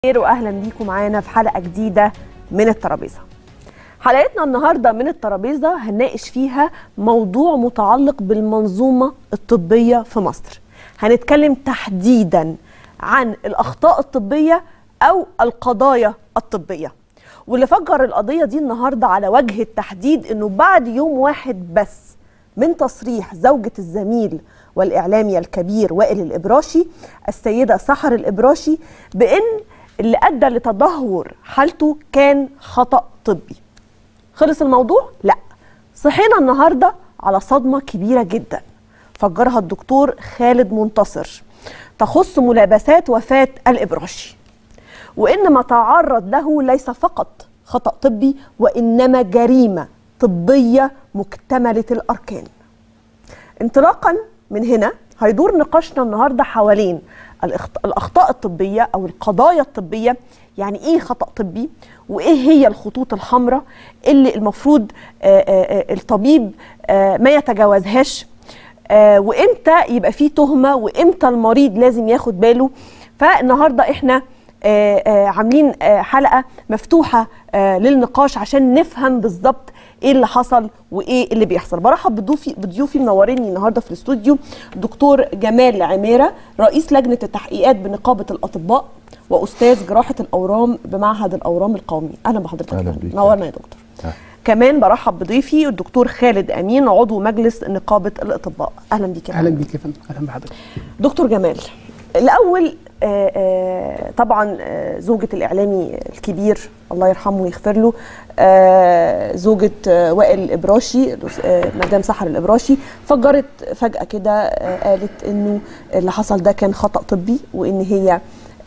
خير واهلا بيكم معانا في حلقه جديده من الترابيزه. حلقتنا النهارده من الترابيزه هنناقش فيها موضوع متعلق بالمنظومه الطبيه في مصر. هنتكلم تحديدا عن الاخطاء الطبيه او القضايا الطبيه. واللي فجر القضيه دي النهارده على وجه التحديد انه بعد يوم واحد بس من تصريح زوجة الزميل والإعلامي الكبير وائل الإبراشي السيدة سحر الإبراشي بأن اللي أدى لتدهور حالته كان خطأ طبي خلص الموضوع؟ لا صحينا النهاردة على صدمة كبيرة جدا فجرها الدكتور خالد منتصر تخص ملابسات وفاة الإبراشي وإن ما تعرض له ليس فقط خطأ طبي وإنما جريمة طبية مكتملة الأركان انطلاقا من هنا هيدور نقاشنا النهاردة حوالين الأخطاء الطبية أو القضايا الطبية يعني إيه خطأ طبي وإيه هي الخطوط الحمراء اللي المفروض الطبيب ما يتجاوزهاش وإمتى يبقى فيه تهمة وإمتى المريض لازم ياخد باله فالنهاردة إحنا آآ آآ عاملين حلقه مفتوحه للنقاش عشان نفهم بالظبط ايه اللي حصل وايه اللي بيحصل برحب بضيوفي بضيوفي منوريني النهارده في الاستوديو دكتور جمال عميره رئيس لجنه التحقيقات بنقابه الاطباء واستاذ جراحه الاورام بمعهد الاورام القومي اهلا بحضرتك اهلا بيك نورنا يا دكتور أه. كمان برحب بضيفي الدكتور خالد امين عضو مجلس نقابه الاطباء اهلا بيك يا اهلا بيك يا فندم اهلا بحضرتك دكتور جمال الاول آآ آآ طبعا زوجة الإعلامي الكبير الله يرحمه ويغفر له زوجة وائل الإبراشي مدام سحر الإبراشي فجرت فجأة كده قالت إنه اللي حصل ده كان خطأ طبي وإن هي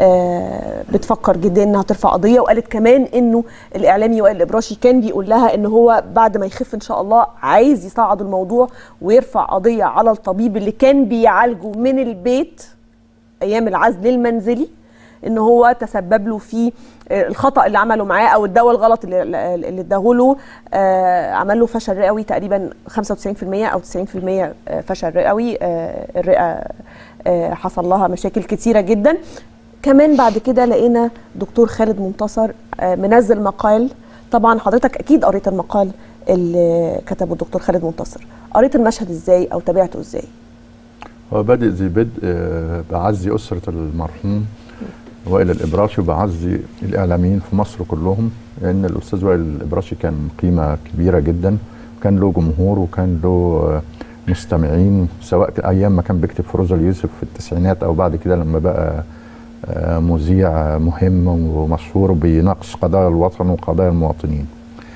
بتفكر جدا انها ترفع قضيه وقالت كمان انه الاعلامي وائل الابراشي كان بيقول لها ان هو بعد ما يخف ان شاء الله عايز يصعد الموضوع ويرفع قضيه على الطبيب اللي كان بيعالجه من البيت ايام العزل المنزلي ان هو تسبب له في الخطا اللي عمله معاه او الدواء الغلط اللي اللي اداهوله آه عمل له فشل رئوي تقريبا 95% او 90% فشل رئوي آه الرئه آه حصل لها مشاكل كتيره جدا كمان بعد كده لقينا دكتور خالد منتصر آه منزل مقال طبعا حضرتك اكيد قريت المقال اللي كتبه الدكتور خالد منتصر قريت المشهد ازاي او تابعته ازاي هو بادئ ذي بدء بعزي أسرة المرحوم وائل الإبراشي وبعزي الإعلاميين في مصر كلهم لأن الأستاذ وائل الإبراشي كان قيمة كبيرة جدا وكان له جمهور وكان له مستمعين سواء أيام ما كان بيكتب في روزا اليوسف في التسعينات أو بعد كده لما بقى مذيع مهم ومشهور بيناقش قضايا الوطن وقضايا المواطنين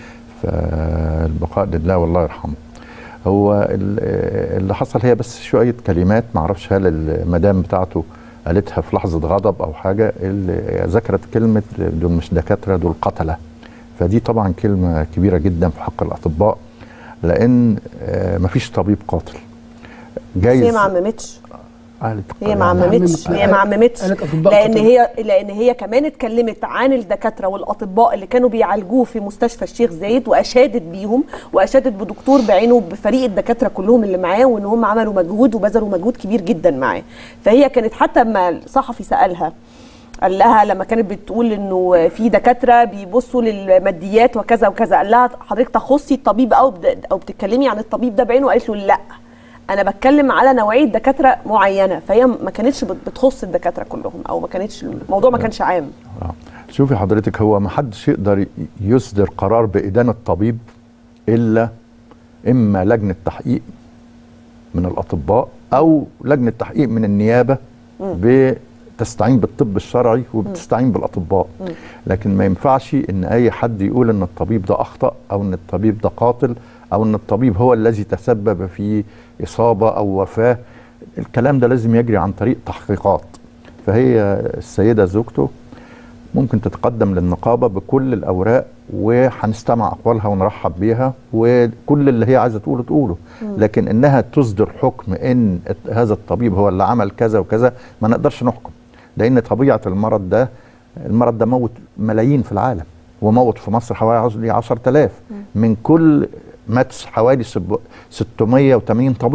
فالبقاء لله والله يرحمه هو اللي حصل هي بس شويه كلمات ما اعرفش هل المدام بتاعته قالتها في لحظه غضب او حاجه اللي ذكرت كلمه دول مش دكاتره دول قتله فدي طبعا كلمه كبيره جدا في حق الاطباء لان ما فيش طبيب قاتل جايز هي ما عممتش قالت هي ما عممتش هي ما عممتش لان هي لان هي كمان اتكلمت عن الدكاتره والاطباء اللي كانوا بيعالجوه في مستشفى الشيخ زايد واشادت بيهم واشادت بدكتور بعينه بفريق الدكاتره كلهم اللي معاه وان هم عملوا مجهود وبذلوا مجهود كبير جدا معاه فهي كانت حتى ما الصحفي سالها قال لها لما كانت بتقول انه في دكاتره بيبصوا للماديات وكذا وكذا قال لها حضرتك تخصي الطبيب او او بتتكلمي عن الطبيب ده بعينه قالت له لا انا بتكلم على نوعيه دكاتره معينه فهي ما كانتش بتخص الدكاتره كلهم او ما كانتش الموضوع ما كانش عام شوفي حضرتك هو ما حدش يقدر يصدر قرار بادانه الطبيب الا اما لجنه تحقيق من الاطباء او لجنه تحقيق من النيابه بتستعين بالطب الشرعي وبتستعين بالاطباء لكن ما ينفعش ان اي حد يقول ان الطبيب ده اخطا او ان الطبيب ده قاتل او ان الطبيب هو الذي تسبب في اصابه او وفاه الكلام ده لازم يجري عن طريق تحقيقات فهي السيده زوجته ممكن تتقدم للنقابه بكل الاوراق وهنستمع اقوالها ونرحب بيها وكل اللي هي عايزه تقوله تقوله لكن انها تصدر حكم ان هذا الطبيب هو اللي عمل كذا وكذا ما نقدرش نحكم لان طبيعه المرض ده المرض ده موت ملايين في العالم وموت في مصر حوالي 10000 من كل مات حوالي 680 طبيب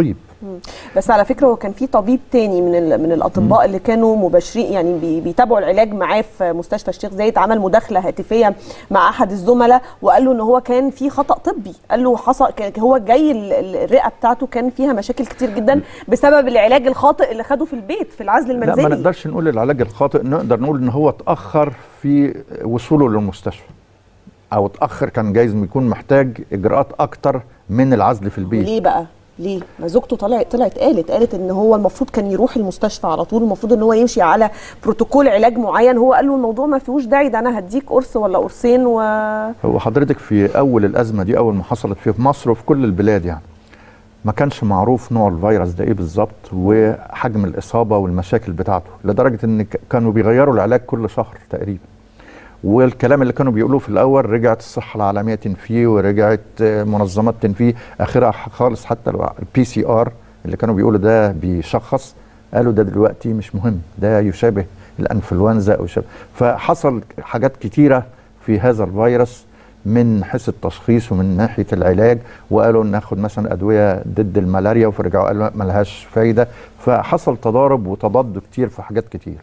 بس على فكره هو كان في طبيب تاني من ال- من الاطباء اللي كانوا مباشرين يعني بي- بيتابعوا العلاج معاه في مستشفى الشيخ زايد عمل مداخله هاتفيه مع احد الزملاء وقال له ان هو كان في خطا طبي قال له حصل كان هو جاي ال- ال- الرئه بتاعته كان فيها مشاكل كتير جدا بسبب العلاج الخاطئ اللي خده في البيت في العزل لا ما المنزلي نقدرش نقول العلاج الخاطئ نقدر نقول ان هو اتاخر في وصوله للمستشفى او اتاخر كان جايز يكون محتاج اجراءات اكتر من العزل في البيت ليه بقى ليه ما زوجته طلعت طلعت قالت قالت ان هو المفروض كان يروح المستشفى على طول المفروض ان هو يمشي على بروتوكول علاج معين هو قال له الموضوع ما فيهوش داعي ده انا هديك قرص ولا قرصين و هو حضرتك في اول الازمه دي اول ما حصلت في مصر وفي كل البلاد يعني ما كانش معروف نوع الفيروس ده ايه بالظبط وحجم الاصابه والمشاكل بتاعته لدرجه ان ك- كانوا بيغيروا العلاج كل شهر تقريبا والكلام اللي كانوا بيقولوه في الاول رجعت الصحه العالميه تنفيه ورجعت آه، منظمات تنفيه اخرها خالص حتى البي سي ار اللي كانوا بيقولوا ده بيشخص قالوا ده دلوقتي مش مهم ده يشابه الانفلونزا او يشابه فحصل حاجات كتيره في هذا الفيروس من حيث التشخيص ومن ناحيه العلاج وقالوا ناخد مثلا ادويه ضد الملاريا فرجعوا قالوا ما لهاش فايده فحصل تضارب وتضاد كتير في حاجات كتير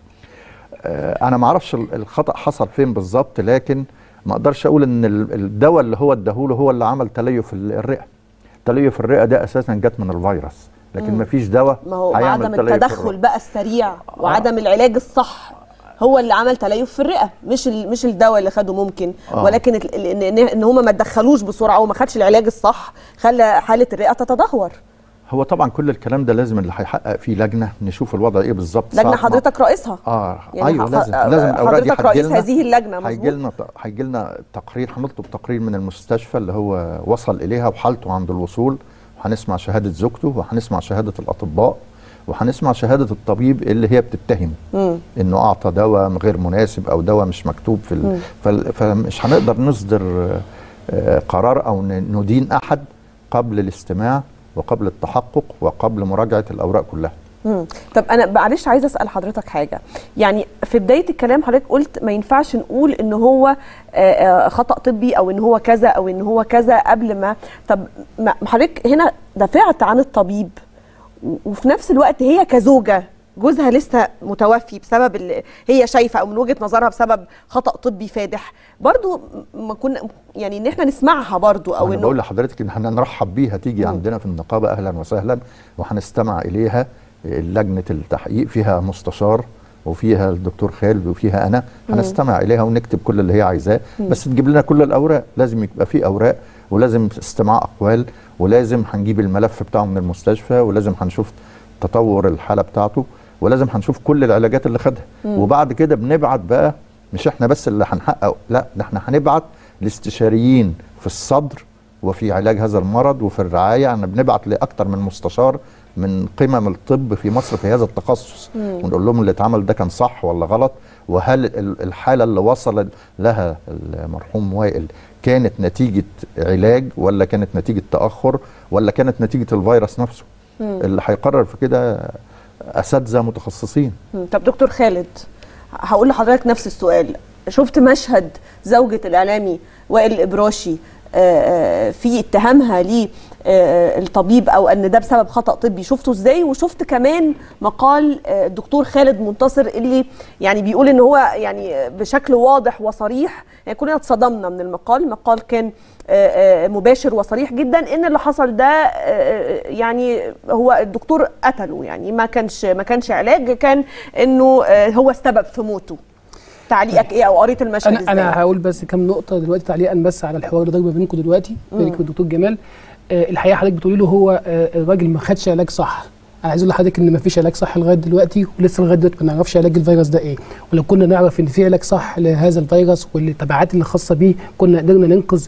آه، انا ما اعرفش ال- الخطا حصل فين بالظبط لكن ما اقدرش اقول ان ال- الدواء اللي هو اداهوله هو اللي عمل تليف ال- الرئه تليف الرئه ده اساسا جت من الفيروس لكن ما فيش دواء ما هو هيعمل عدم تليف التدخل الرئة. بقى السريع وعدم العلاج الصح هو اللي عمل تليف في الرئه مش ال- مش الدواء اللي خده ممكن آه. ولكن ال- ال- ان ان, إن هم ما تدخلوش بسرعه وما خدش العلاج الصح خلى حاله الرئه تتدهور هو طبعا كل الكلام ده لازم اللي هيحقق فيه لجنه نشوف الوضع ايه بالظبط لجنه ساعة ما- حضرتك رئيسها اه يعني ايوه ح- لازم آه، لازم الاوراق دي حضرتك رئيس هتجيلنا- هذه اللجنة، مظبوط؟ هيجي لنا هيجي لنا تقرير هنطلب تقرير من المستشفى اللي هو وصل اليها وحالته عند الوصول وهنسمع شهاده زوجته وهنسمع شهاده الاطباء وهنسمع شهاده الطبيب اللي هي بتتهم انه اعطى دواء غير مناسب او دواء مش مكتوب في ال... فال- فمش هنقدر نصدر آه، آه، قرار او ن- ندين احد قبل الاستماع وقبل التحقق وقبل مراجعه الاوراق كلها مم. طب انا معلش عايزه اسال حضرتك حاجه يعني في بدايه الكلام حضرتك قلت ما ينفعش نقول ان هو آه، آه، خطا طبي او ان هو كذا او ان هو كذا قبل ما طب ما حضرتك هنا دافعت عن الطبيب و- وفي نفس الوقت هي كزوجه جوزها لسه متوفي بسبب اللي هي شايفه او من وجهه نظرها بسبب خطا طبي فادح برضو ما كنا يعني ان احنا نسمعها برضو او انا انه بقول لحضرتك ان احنا نرحب بيها تيجي عندنا في النقابه اهلا وسهلا وهنستمع اليها لجنه التحقيق فيها مستشار وفيها الدكتور خالد وفيها انا هنستمع اليها ونكتب كل اللي هي عايزاه بس تجيب لنا كل الاوراق لازم يبقى في اوراق ولازم استماع اقوال ولازم هنجيب الملف بتاعه من المستشفى ولازم هنشوف تطور الحاله بتاعته ولازم هنشوف كل العلاجات اللي خدها وبعد كده بنبعت بقى مش احنا بس اللي هنحقق لا ده احنا هنبعت لاستشاريين في الصدر وفي علاج هذا المرض وفي الرعايه انا بنبعت لاكثر من مستشار من قمم الطب في مصر في هذا التخصص ونقول لهم اللي اتعمل ده كان صح ولا غلط وهل ال- الحاله اللي وصل لها المرحوم وائل كانت نتيجه علاج ولا كانت نتيجه تاخر ولا كانت نتيجه الفيروس نفسه اللي هيقرر في كده اساتذه متخصصين مم. طب دكتور خالد هقول لحضرتك نفس السؤال شفت مشهد زوجة الإعلامي وائل الإبراشي آه، آه، في اتهامها ليه آه، الطبيب او ان ده بسبب خطا طبي شفته ازاي وشفت كمان مقال آه، الدكتور خالد منتصر اللي يعني بيقول ان هو يعني بشكل واضح وصريح يعني كلنا اتصدمنا من المقال المقال كان آه، آه، مباشر وصريح جدا ان اللي حصل ده آه، يعني هو الدكتور قتله يعني ما كانش ما كانش علاج كان انه آه، هو السبب في موته تعليقك ايه او قريت المشهد انا ازاي انا هقول بس كام نقطه دلوقتي تعليقا بس على الحوار اللي دار ما بينكم دلوقتي بينك وبين الدكتور جمال آه الحقيقه حضرتك بتقولي له هو آه الراجل ما خدش علاج صح انا عايز اقول لحضرتك ان ما فيش علاج صح لغايه دلوقتي ولسه لغايه دلوقتي ما نعرفش علاج الفيروس ده ايه ولو كنا نعرف ان في علاج صح لهذا الفيروس والتبعات اللي خاصه بيه كنا قدرنا ننقذ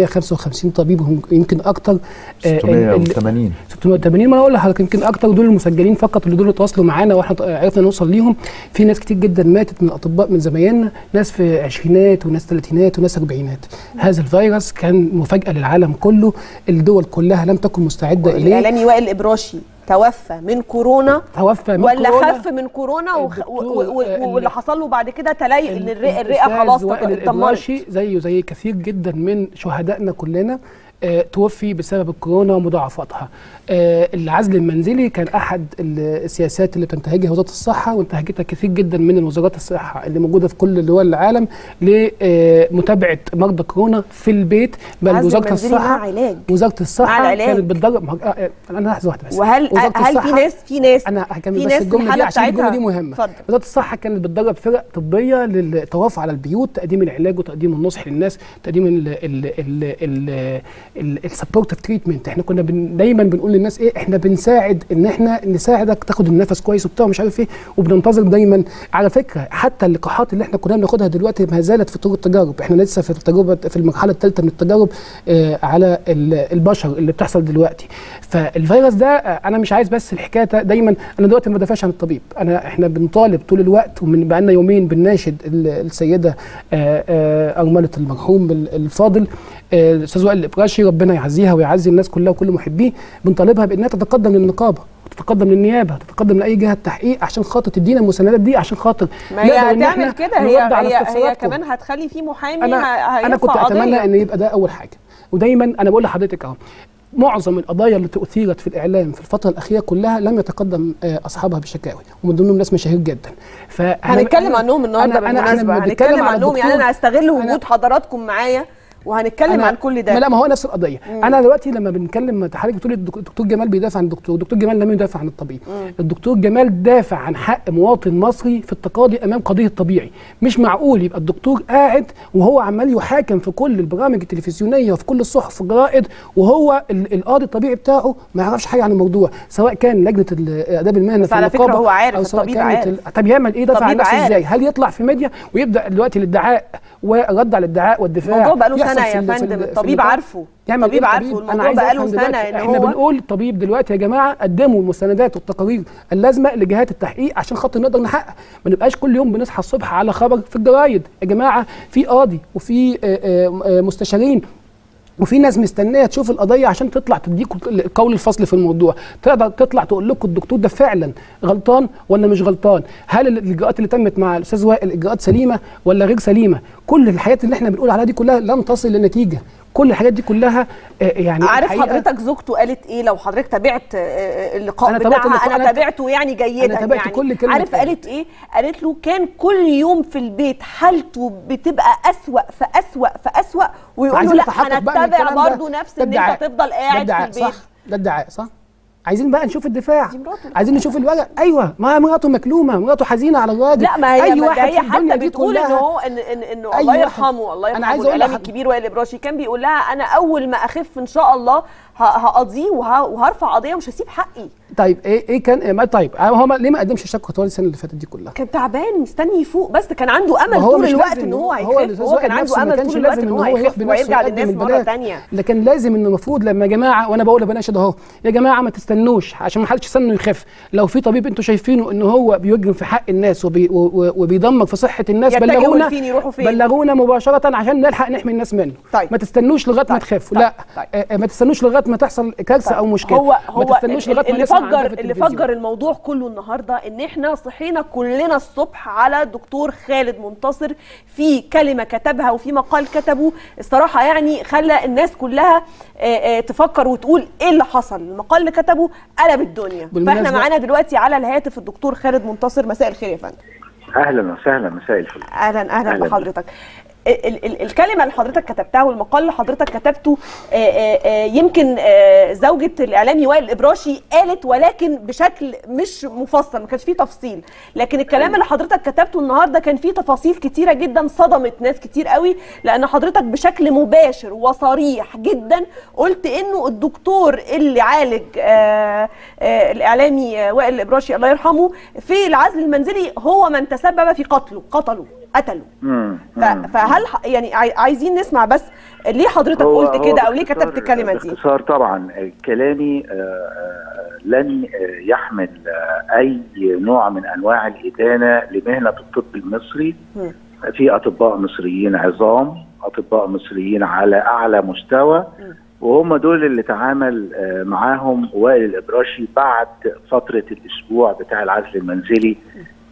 655 طبيب وهم يمكن اكتر آه، ال- ال- 680 680 ما انا اقول لحضرتك يمكن اكتر دول المسجلين فقط اللي دول اللي تواصلوا معانا واحنا ط- عرفنا نوصل ليهم في ناس كتير جدا ماتت من الاطباء من زمايلنا ناس في عشرينات وناس ثلاثينات وناس اربعينات هذا الفيروس كان مفاجاه للعالم كله الدول كلها لم تكن مستعده اليه الاعلامي وائل الابراشي توفى من كورونا توفى من ولا كورونا. خف من كورونا وخ- و- الدكتور، و- و- آه، واللي حصل له بعد كده تلي ان الرئه الرئه الأستاذ خلاص وائل اتدمرت الإبراشي زيه زي كثير جدا من شهدائنا كلنا آه، توفي بسبب الكورونا ومضاعفاتها آه، العزل المنزلي كان احد السياسات اللي بتنتهجها وزاره الصحه وانتهجتها كثير جدا من وزارات الصحه اللي موجوده في كل دول العالم لمتابعه مرضى كورونا في البيت بل عزل وزاره منزلي مع الصحه علاج وزاره الصحه العلاج. كانت بتدرب ما هو- آه، آه، انا لحظه واحده بس وهل وزارة هل في الصحة- ناس في ناس انا هكمل في بس ناس الجمله دي الحالة عشان الجمله بتاعتها- دي مهمه اتفضل. وزاره الصحه كانت بتدرب فرق طبيه للطواف على البيوت تقديم العلاج وتقديم النصح للناس تقديم السبورتيف تريتمنت احنا كنا بن دايما بنقول للناس ايه احنا بنساعد ان احنا نساعدك تاخد النفس كويس وبتاع مش عارف ايه وبننتظر دايما على فكره حتى اللقاحات اللي احنا كنا بناخدها دلوقتي ما زالت في طور التجارب احنا لسه في التجربه في المرحله الثالثه من التجارب آه على ال- البشر اللي بتحصل دلوقتي فالفيروس ده آه انا مش عايز بس الحكايه ده دايما انا دلوقتي ما بدافعش عن الطبيب انا احنا بنطالب طول الوقت ومن بقالنا يومين بنناشد ال- السيده آه، آه، ارمله المرحوم ال- الفاضل آه، الاستاذ وائل الابراشي ربنا يعزيها ويعزي الناس كلها وكل محبيه بنطالبها بانها تتقدم للنقابه وتتقدم للنيابه تتقدم لاي جهه تحقيق عشان خاطر تدينا المساندات دي عشان خاطر ما هي نقدر إن إحنا هتعمل كده هي نرد على هي, هي استفساراتكم. كمان هتخلي في محامي انا ه- انا كنت هيرفع اتمنى قضية. ان يبقى ده اول حاجه ودايما انا بقول لحضرتك اهو معظم القضايا اللي اثيرت في الاعلام في الفتره الاخيره كلها لم يتقدم آه، اصحابها بشكاوي ومن ضمنهم ناس مشاهير جدا فأنا- هنتكلم أنا- عنهم النهارده أنا- أنا- إحنا بالمناسبه بنتكلم هنتكلم على عنهم يعني الدكتور- انا هستغل أنا- وجود حضراتكم معايا وهنتكلم أنا- عن كل ده ما لا ما هو نفس القضيه انا دلوقتي لما بنتكلم حضرتك بتقول الدك- الدكتور جمال بيدافع عن الدكتور الدكتور جمال لم يدافع عن الطبيب الدكتور جمال دافع عن حق مواطن مصري في التقاضي امام قضيه طبيعي مش معقول يبقى الدكتور قاعد وهو عمال يحاكم في كل البرامج التلفزيونيه وفي كل الصحف والجرائد وهو ال- القاضي الطبيعي بتاعه ما يعرفش حاجه عن الموضوع سواء كان لجنه ال- اداب المهنه بس في على فكرة النقابه هو عارف، او سواء الطبيب كانت عارف. ال- طب يعمل ايه دافع عن الطبيب نفسه عارف. ازاي هل يطلع في ميديا ويبدا دلوقتي الادعاء والرد على الادعاء والدفاع الموضوع بقاله يحصل سنه في يا ال- في ال- فندم في الطبيب النقاش. عارفه يعمل الطبيب إيه عارفه أنا الموضوع عايز بقاله أفهم سنه دلوقتي. ان احنا هو بنقول الطبيب دلوقتي يا جماعه قدموا المستندات والتقارير اللازمه لجهات التحقيق عشان خاطر نقدر نحقق ما نبقاش كل يوم بنصحى الصبح على خبر في الجرايد يا جماعه في قاضي وفي آه، آه، آه، مستشارين وفي ناس مستنيه تشوف القضيه عشان تطلع تديكم القول الفصل في الموضوع تقدر تطلع تقول لكم الدكتور ده فعلا غلطان ولا مش غلطان هل الاجراءات اللي تمت مع الاستاذ وائل اجراءات سليمه ولا غير سليمه كل الحياه اللي احنا بنقول عليها دي كلها لم تصل لنتيجه كل الحاجات دي كلها آه، يعني عارف الحقيقة- حضرتك زوجته قالت ايه لو حضرتك تابعت آه، آه، اللقاء أنا تابعت بتاعها اللقاء، انا أنا- تابعته يعني جيدا أنا تابعت يعني كل كلمة عارف اتقالت. قالت ايه قالت له كان كل يوم في البيت حالته بتبقى اسوأ فاسوأ فاسوأ ويقول له عايزين لا نتحقق بقى من هنتبع الكلام ده. برضه نفس ده ان ادعاء. انت تفضل ده قاعد في ادعاء البيت صح ده ادعاء صح عايزين بقى نشوف الدفاع دي مراته. عايزين نشوف الورق ايوه ما مراته مكلومه مراته حزينه على الراجل لا ما هي اي ما ده واحد هي في الدنيا حتى دي بتقول ان كلها هو ان ان انه أي الله واحد. يرحمه الله أنا يرحمه عايز أقول الاعلامي لحد- الكبير وائل ابراشي كان بيقول لها انا اول ما اخف ان شاء الله ه- هقضيه وه- وهرفع قضيه ومش هسيب حقي طيب ايه ايه كان ما طيب هو ما ليه ما قدمش شكوى طوال السنه اللي فاتت دي كلها كان تعبان مستني يفوق بس كان عنده امل ما هو طول مش الوقت لازم ان هو هو هيخف الأستاذ هو وائل كان نفسه عنده ما امل كانش طول الوقت لازم ان ان هو هو يروح هيخف بنفسه ويرجع يقدم للناس مره البلاغ ثانيه لكن لازم ان المفروض لما يا جماعه وانا بقول لبناشد اهو يا جماعه ما تستنوش عشان ما حدش يستنى انه يخف لو في طبيب انتوا شايفينه ان هو بيجرم في حق الناس وبي و- و- وبيدمر في صحه الناس يتجهوا بلغونا لفين يروحوا فين؟ بلغونا مباشره عشان نلحق نحمي الناس منه طيب. ما تستنوش لغايه ما طيب. تخافوا طيب. لا طيب. آه، آه، ما تستنوش لغايه ما تحصل كارثه او مشكله هو ما هو تستنوش ال- لغايه ما اللي نسمع عنها فجر في اللي التلفزيون. فجر الموضوع كله النهارده ان احنا صحينا كلنا الصبح على الدكتور خالد منتصر في كلمه كتبها وفي مقال كتبه الصراحه يعني خلى الناس كلها آه، آه، تفكر وتقول ايه اللي حصل المقال اللي كتبه قلب الدنيا فاحنا بالمناسبة- معانا دلوقتي على الهاتف الدكتور خالد منتصر مساء الخير يا فندم اهلا وسهلا مساء الفل اهلا اهلا أهلاً. بحضرتك ال- ال- الكلمه اللي حضرتك كتبتها والمقال اللي حضرتك كتبته آه، آه، آه، يمكن آه، زوجة الاعلامي وائل الابراشي قالت ولكن بشكل مش مفصل ما كانش فيه تفصيل لكن الكلام اللي حضرتك كتبته النهارده كان فيه تفاصيل كتيره جدا صدمت ناس كتير قوي لان حضرتك بشكل مباشر وصريح جدا قلت انه الدكتور اللي عالج آه، آه، الاعلامي آه، وائل الابراشي الله يرحمه في العزل المنزلي هو من تسبب في قتله قتله قتله مم. ف- مم. فهل ح- يعني عاي- عايزين نسمع بس ليه حضرتك هو- قلت هو كده او ليه باختصار- كتبت الكلمه دي باختصار طبعا آه، كلامي آه، آه، لن آه، يحمل آه، اي نوع من انواع الادانه لمهنه الطب المصري مم. في اطباء مصريين عظام اطباء مصريين على اعلى مستوى وهم دول اللي تعامل آه، معاهم وائل الابراشي بعد فتره الاسبوع بتاع العزل المنزلي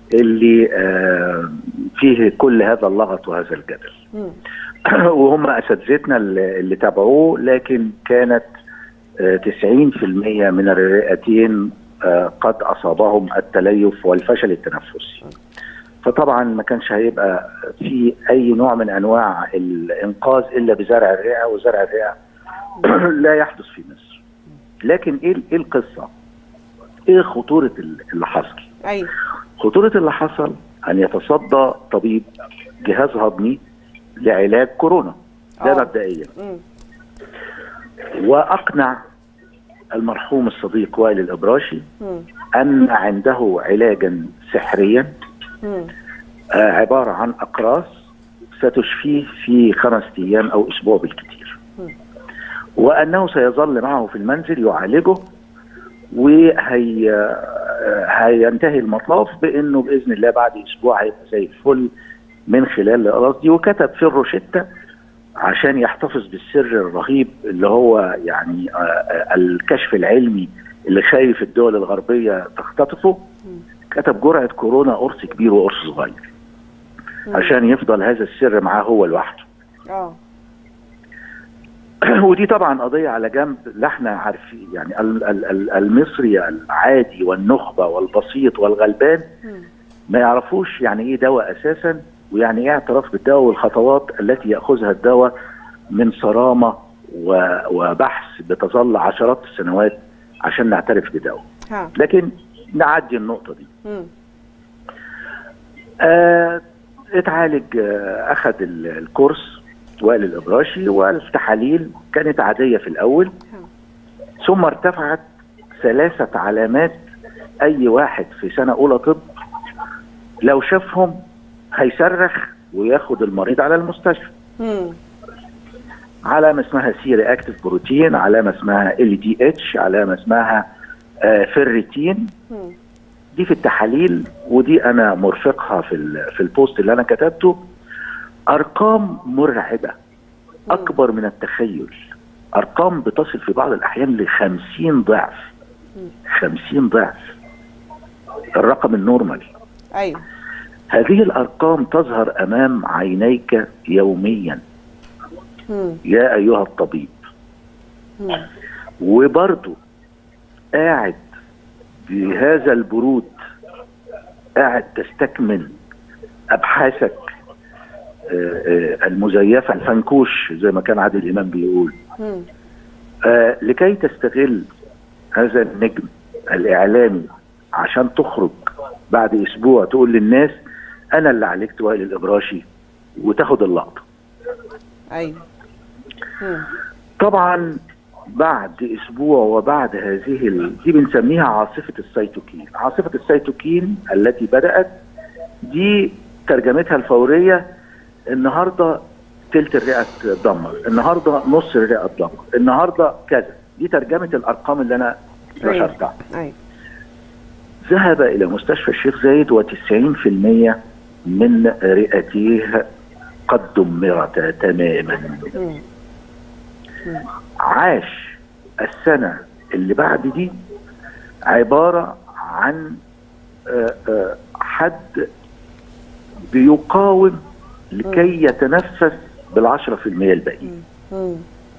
اللي آه، فيه كل هذا اللغط وهذا الجدل مم. وهم اساتذتنا اللي اللي تابعوه لكن كانت آه، 90% من الرئتين آه، قد اصابهم التليف والفشل التنفسي فطبعا ما كانش هيبقى في اي نوع من انواع الانقاذ الا بزرع الرئه وزرع الرئه لا يحدث في مصر لكن ايه ايه القصه ايه خطوره اللي حصل ايوه خطورة اللي حصل أن يتصدى طبيب جهاز هضمي لعلاج كورونا ده آه. مبدئيا مم. وأقنع المرحوم الصديق وائل الإبراشي مم. أن عنده علاجا سحريا مم. آه، عبارة عن أقراص ستشفيه في خمس أيام أو أسبوع بالكثير وأنه سيظل معه في المنزل يعالجه وهي آه، هينتهي المطاف بأنه بإذن الله بعد أسبوع هيبقى زي الفل من خلال الأقراص دي وكتب في الروشتة عشان يحتفظ بالسر الرهيب اللي هو يعني آه، آه، الكشف العلمي اللي خايف الدول الغربية تختطفه كتب جرعة كورونا قرص كبير وقرص صغير عشان يفضل هذا السر معاه هو لوحده اه ودي طبعا قضية على جنب لا احنا عارفين يعني ال- ال- ال- المصري العادي والنخبة والبسيط والغلبان ما يعرفوش يعني ايه دواء اساسا ويعني ايه اعتراف بالدواء والخطوات التي ياخذها الدواء من صرامة و- وبحث بتظل عشرات السنوات عشان نعترف بدواء ها لكن نعدي النقطة دي مم. آه اتعالج آه اخذ ال- الكورس وائل الابراشي والتحاليل كانت عاديه في الاول ثم ارتفعت ثلاثه علامات اي واحد في سنه اولى طب لو شافهم هيصرخ وياخد المريض على المستشفى مم. علامه اسمها سي رياكتيف بروتين علامه اسمها ال دي اتش علامه اسمها آه فيريتين مم. دي في التحاليل ودي انا مرفقها في ال- في البوست اللي انا كتبته ارقام مرعبه اكبر من التخيل ارقام بتصل في بعض الاحيان ل 50 ضعف 50 ضعف الرقم النورمال ايوه هذه الارقام تظهر امام عينيك يوميا مم. يا ايها الطبيب مم. وبرضه قاعد بهذا البرود قاعد تستكمل ابحاثك آه، آه، المزيفه الفنكوش زي ما كان عادل امام بيقول مم. آه، لكي تستغل هذا النجم الاعلامي عشان تخرج بعد اسبوع تقول للناس انا اللي عالجت وائل الابراشي وتاخد اللقطه ايوه مم. طبعا بعد اسبوع وبعد هذه ال... دي بنسميها عاصفه السيتوكين عاصفه السيتوكين التي بدات دي ترجمتها الفوريه النهارده تلت الرئه اتدمر النهارده نص الرئه اتدمر النهارده كذا دي ترجمه الارقام اللي انا أيوة. نشرتها ايوه ذهب الى مستشفى الشيخ زايد و90% من رئتيه قد دمرتا تماما مم. عاش السنة اللي بعد دي عبارة عن آه، آه، حد بيقاوم لكي يتنفس بالعشرة في المية الباقيين مم.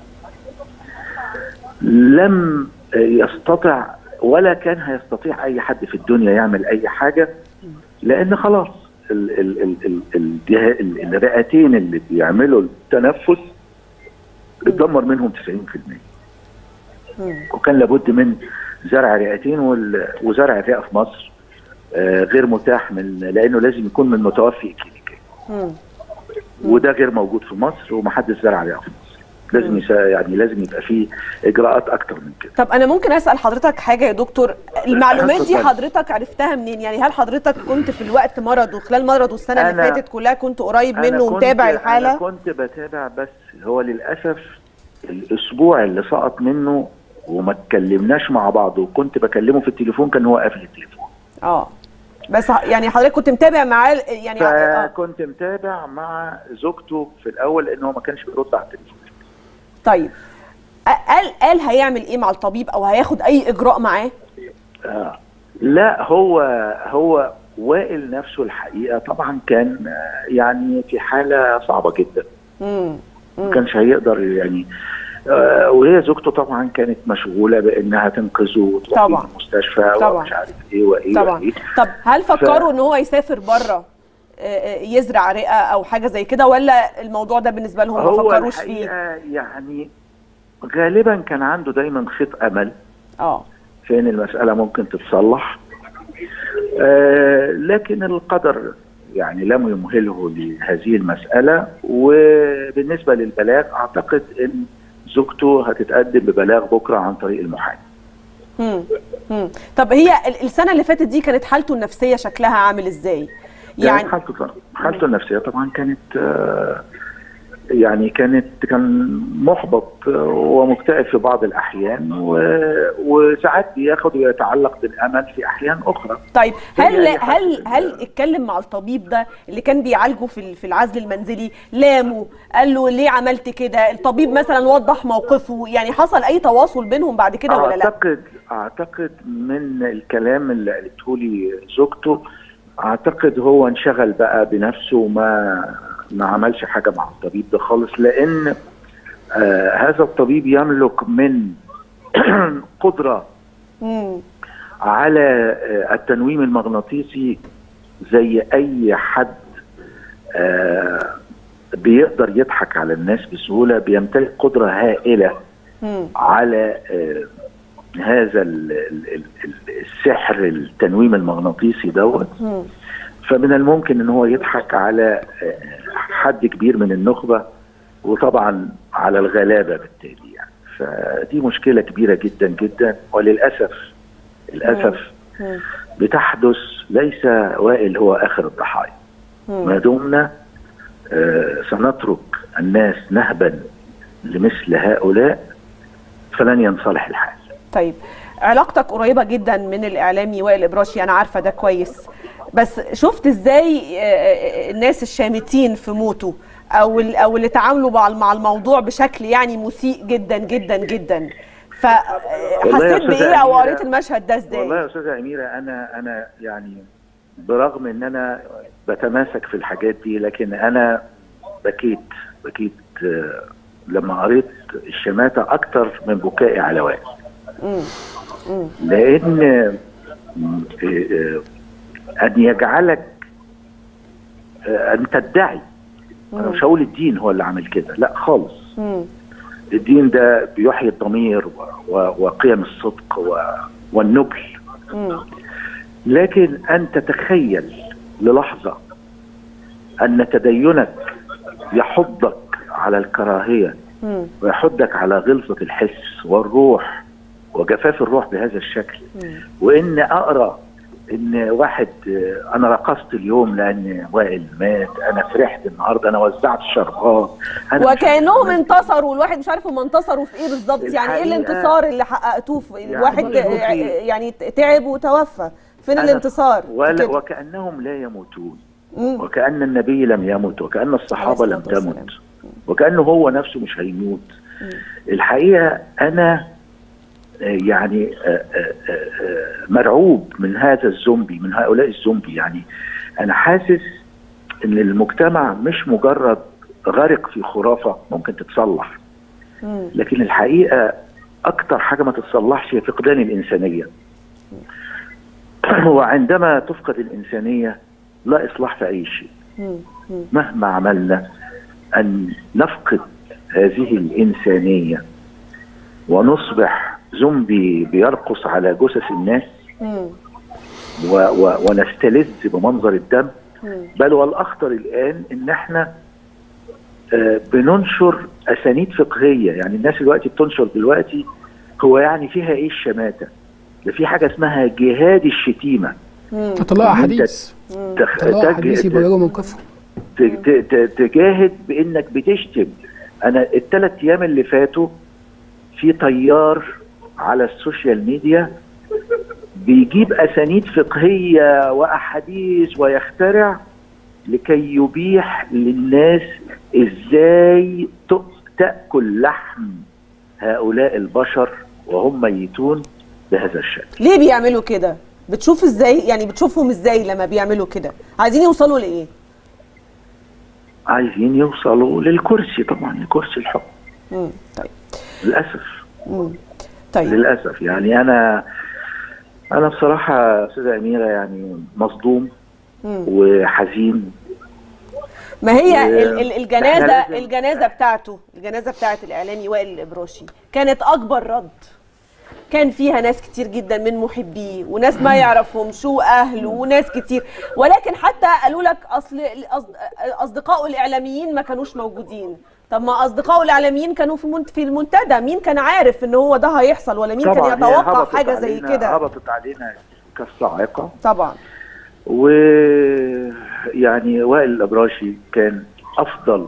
لم آه، يستطع ولا كان هيستطيع أي حد في الدنيا يعمل أي حاجة لأن خلاص ال- ال- ال- ال- الجها- ال- الرئتين اللي بيعملوا التنفس اتدمر منهم 90% مم. وكان لابد من زرع رئتين وال- وزرع الرئه في مصر آه، غير متاح من لانه لازم يكون من متوفي كلينيكي مم. وده غير موجود في مصر ومحدش زرع رئه في مصر لازم يسا يعني لازم يبقى فيه اجراءات اكتر من كده طب انا ممكن اسال حضرتك حاجه يا دكتور المعلومات دي اتفضل. حضرتك عرفتها منين يعني هل حضرتك كنت في الوقت مرضه خلال مرضه السنه اللي أنا- فاتت كلها كنت قريب أنا منه كنت- ومتابع انا الحاله كنت بتابع بس هو للاسف الاسبوع اللي سقط منه وما اتكلمناش مع بعض وكنت بكلمه في التليفون كان هو قافل التليفون اه بس ح- يعني حضرتك كنت متابع معاه يعني آه. فكنت متابع مع زوجته في الاول لان هو ما كانش بيرد على التليفون طيب أ- قال قال هيعمل ايه مع الطبيب او هياخد اي اجراء معاه آه. لا هو هو وائل نفسه الحقيقه طبعا كان آه، يعني في حاله صعبه جدا مم. ما كانش هيقدر يعني آه، وهي زوجته طبعا كانت مشغوله بانها تنقذه وتوديه طبعا. المستشفى طبعا. ومش عارف ايه وايه طبعا وإيه. طب هل فكروا ان هو يسافر بره يزرع رئه او حاجه زي كده ولا الموضوع ده بالنسبه لهم ما هو فكروش فيه الحقيقه يعني غالبا كان عنده دايما خيط امل اه في ان المساله ممكن تتصلح آه لكن القدر يعني لم يمهله لهذه المساله وبالنسبه للبلاغ اعتقد ان زوجته هتتقدم ببلاغ بكره عن طريق المحامي مم. مم. طب هي ال- السنه اللي فاتت دي كانت حالته النفسيه شكلها عامل ازاي يعني يعني حالته حالته النفسيه طبعا كانت آه، يعني كانت كان محبط آه، ومكتئب في بعض الاحيان و- وساعات بياخد ويتعلق بالامل في احيان اخرى طيب هل زي أي حد هل في هل الدنيا. اتكلم مع الطبيب ده اللي كان بيعالجه في ال- في العزل المنزلي لامه قال له ليه عملت كده الطبيب مثلا وضح موقفه يعني حصل اي تواصل بينهم بعد كده ولا لا اعتقد اعتقد من الكلام اللي قالته لي زوجته اعتقد هو انشغل بقى بنفسه وما ما عملش حاجه مع الطبيب ده خالص لان آه هذا الطبيب يملك من قدره مم. على آه، التنويم المغناطيسي زي اي حد آه، بيقدر يضحك على الناس بسهوله بيمتلك قدره هائله مم. على آه، هذا ال- ال- ال- ال- السحر التنويم المغناطيسي دوت مم. فمن الممكن ان هو يضحك على آه، حد كبير من النخبه وطبعا على الغلابه بالتالي يعني فدي مشكله كبيره جدا جدا وللاسف للاسف مم. بتحدث ليس وائل هو اخر الضحايا مم. ما دمنا آه، سنترك الناس نهبا لمثل هؤلاء فلن ينصلح الحال طيب علاقتك قريبه جدا من الاعلامي وائل ابراشي انا عارفه ده كويس بس شفت ازاي آه، الناس الشامتين في موته او ال- او اللي تعاملوا مع مع الموضوع بشكل يعني مسيء جدا جدا جدا والله يا فحسيت أستاذة بايه او أميرة، قريت المشهد ده ازاي والله يا استاذه اميره انا انا يعني برغم ان انا بتماسك في الحاجات دي لكن انا بكيت بكيت آه، لما قريت الشماته اكتر من بكائي على وائل مم. مم. لان آه، آه، ان يجعلك آه، ان تدعي انا مش هقول الدين هو اللي عمل كده لا خالص مم. الدين ده بيحيي الضمير و- و- وقيم الصدق و- والنبل مم. لكن ان تتخيل للحظه ان تدينك يحضك على الكراهيه مم. ويحضك على غلظه الحس والروح وجفاف الروح بهذا الشكل وان اقرا ان واحد آه، انا رقصت اليوم لان وائل مات انا فرحت النهارده انا وزعت الشربات أنا مش وكانهم عارف- انتصروا الواحد مش عارف هم انتصروا في ايه بالظبط يعني ايه الحقيقة- الانتصار اللي حققتوه في يعني الواحد ممكن- يعني تعب وتوفى فين أنا- الانتصار في ولا كده؟ وكانهم لا يموتون مم. وكأن النبي لم يمت وكأن الصحابة عليه لم الصلاة تمت والسلام. وكأنه هو نفسه مش هيموت الحقيقة أنا آه، يعني آه، آه، آه، مرعوب من هذا الزومبي من هؤلاء الزومبي يعني أنا حاسس إن المجتمع مش مجرد غرق في خرافة ممكن تتصلح مم. لكن الحقيقة أكتر حاجة ما تتصلحش هي فقدان الإنسانية وعندما تفقد الإنسانية لا إصلاح في أي شيء مم. مم. مهما عملنا أن نفقد هذه الإنسانية ونصبح زومبي بيرقص على جثث الناس مم. و و ونستلذ بمنظر الدم مم. بل والأخطر الآن إن إحنا آه، بننشر أسانيد فقهية يعني الناس دلوقتي بتنشر دلوقتي هو يعني فيها إيه الشماتة ده في حاجة اسمها جهاد الشتيمة مم. تطلع إن أنت حديث تخ- تطلع تج- حديث يبرروا موقفهم ت- ت- ت- تجاهد بانك بتشتم انا الثلاث ايام اللي فاتوا في طيار على السوشيال ميديا بيجيب اسانيد فقهيه واحاديث ويخترع لكي يبيح للناس ازاي ت- تاكل لحم هؤلاء البشر وهم ميتون بهذا الشكل ليه بيعملوا كده بتشوف ازاي يعني بتشوفهم ازاي لما بيعملوا كده عايزين يوصلوا لايه عايزين يوصلوا للكرسي طبعا لكرسي الحكم مم. طيب للاسف مم. طيب للاسف يعني انا انا بصراحه استاذه اميره يعني مصدوم مم. وحزين ما هي و- ال- ال- الجنازه إحنا لازم- الجنازه بتاعته الجنازه بتاعت الاعلامي وائل الابراشي كانت اكبر رد كان فيها ناس كتير جدا من محبيه وناس ما يعرفهمش واهله وناس كتير ولكن حتى قالوا لك اصل الأصد- اصدقائه الاعلاميين ما كانوش موجودين طب ما اصدقائه الاعلاميين كانوا في منت- في المنتدى مين كان عارف ان هو ده هيحصل ولا مين كان طبعا هي يتوقع هبطت حاجه زي علينا- كده هبطت علينا كالصاعقه طبعا ويعني وائل الابراشي كان افضل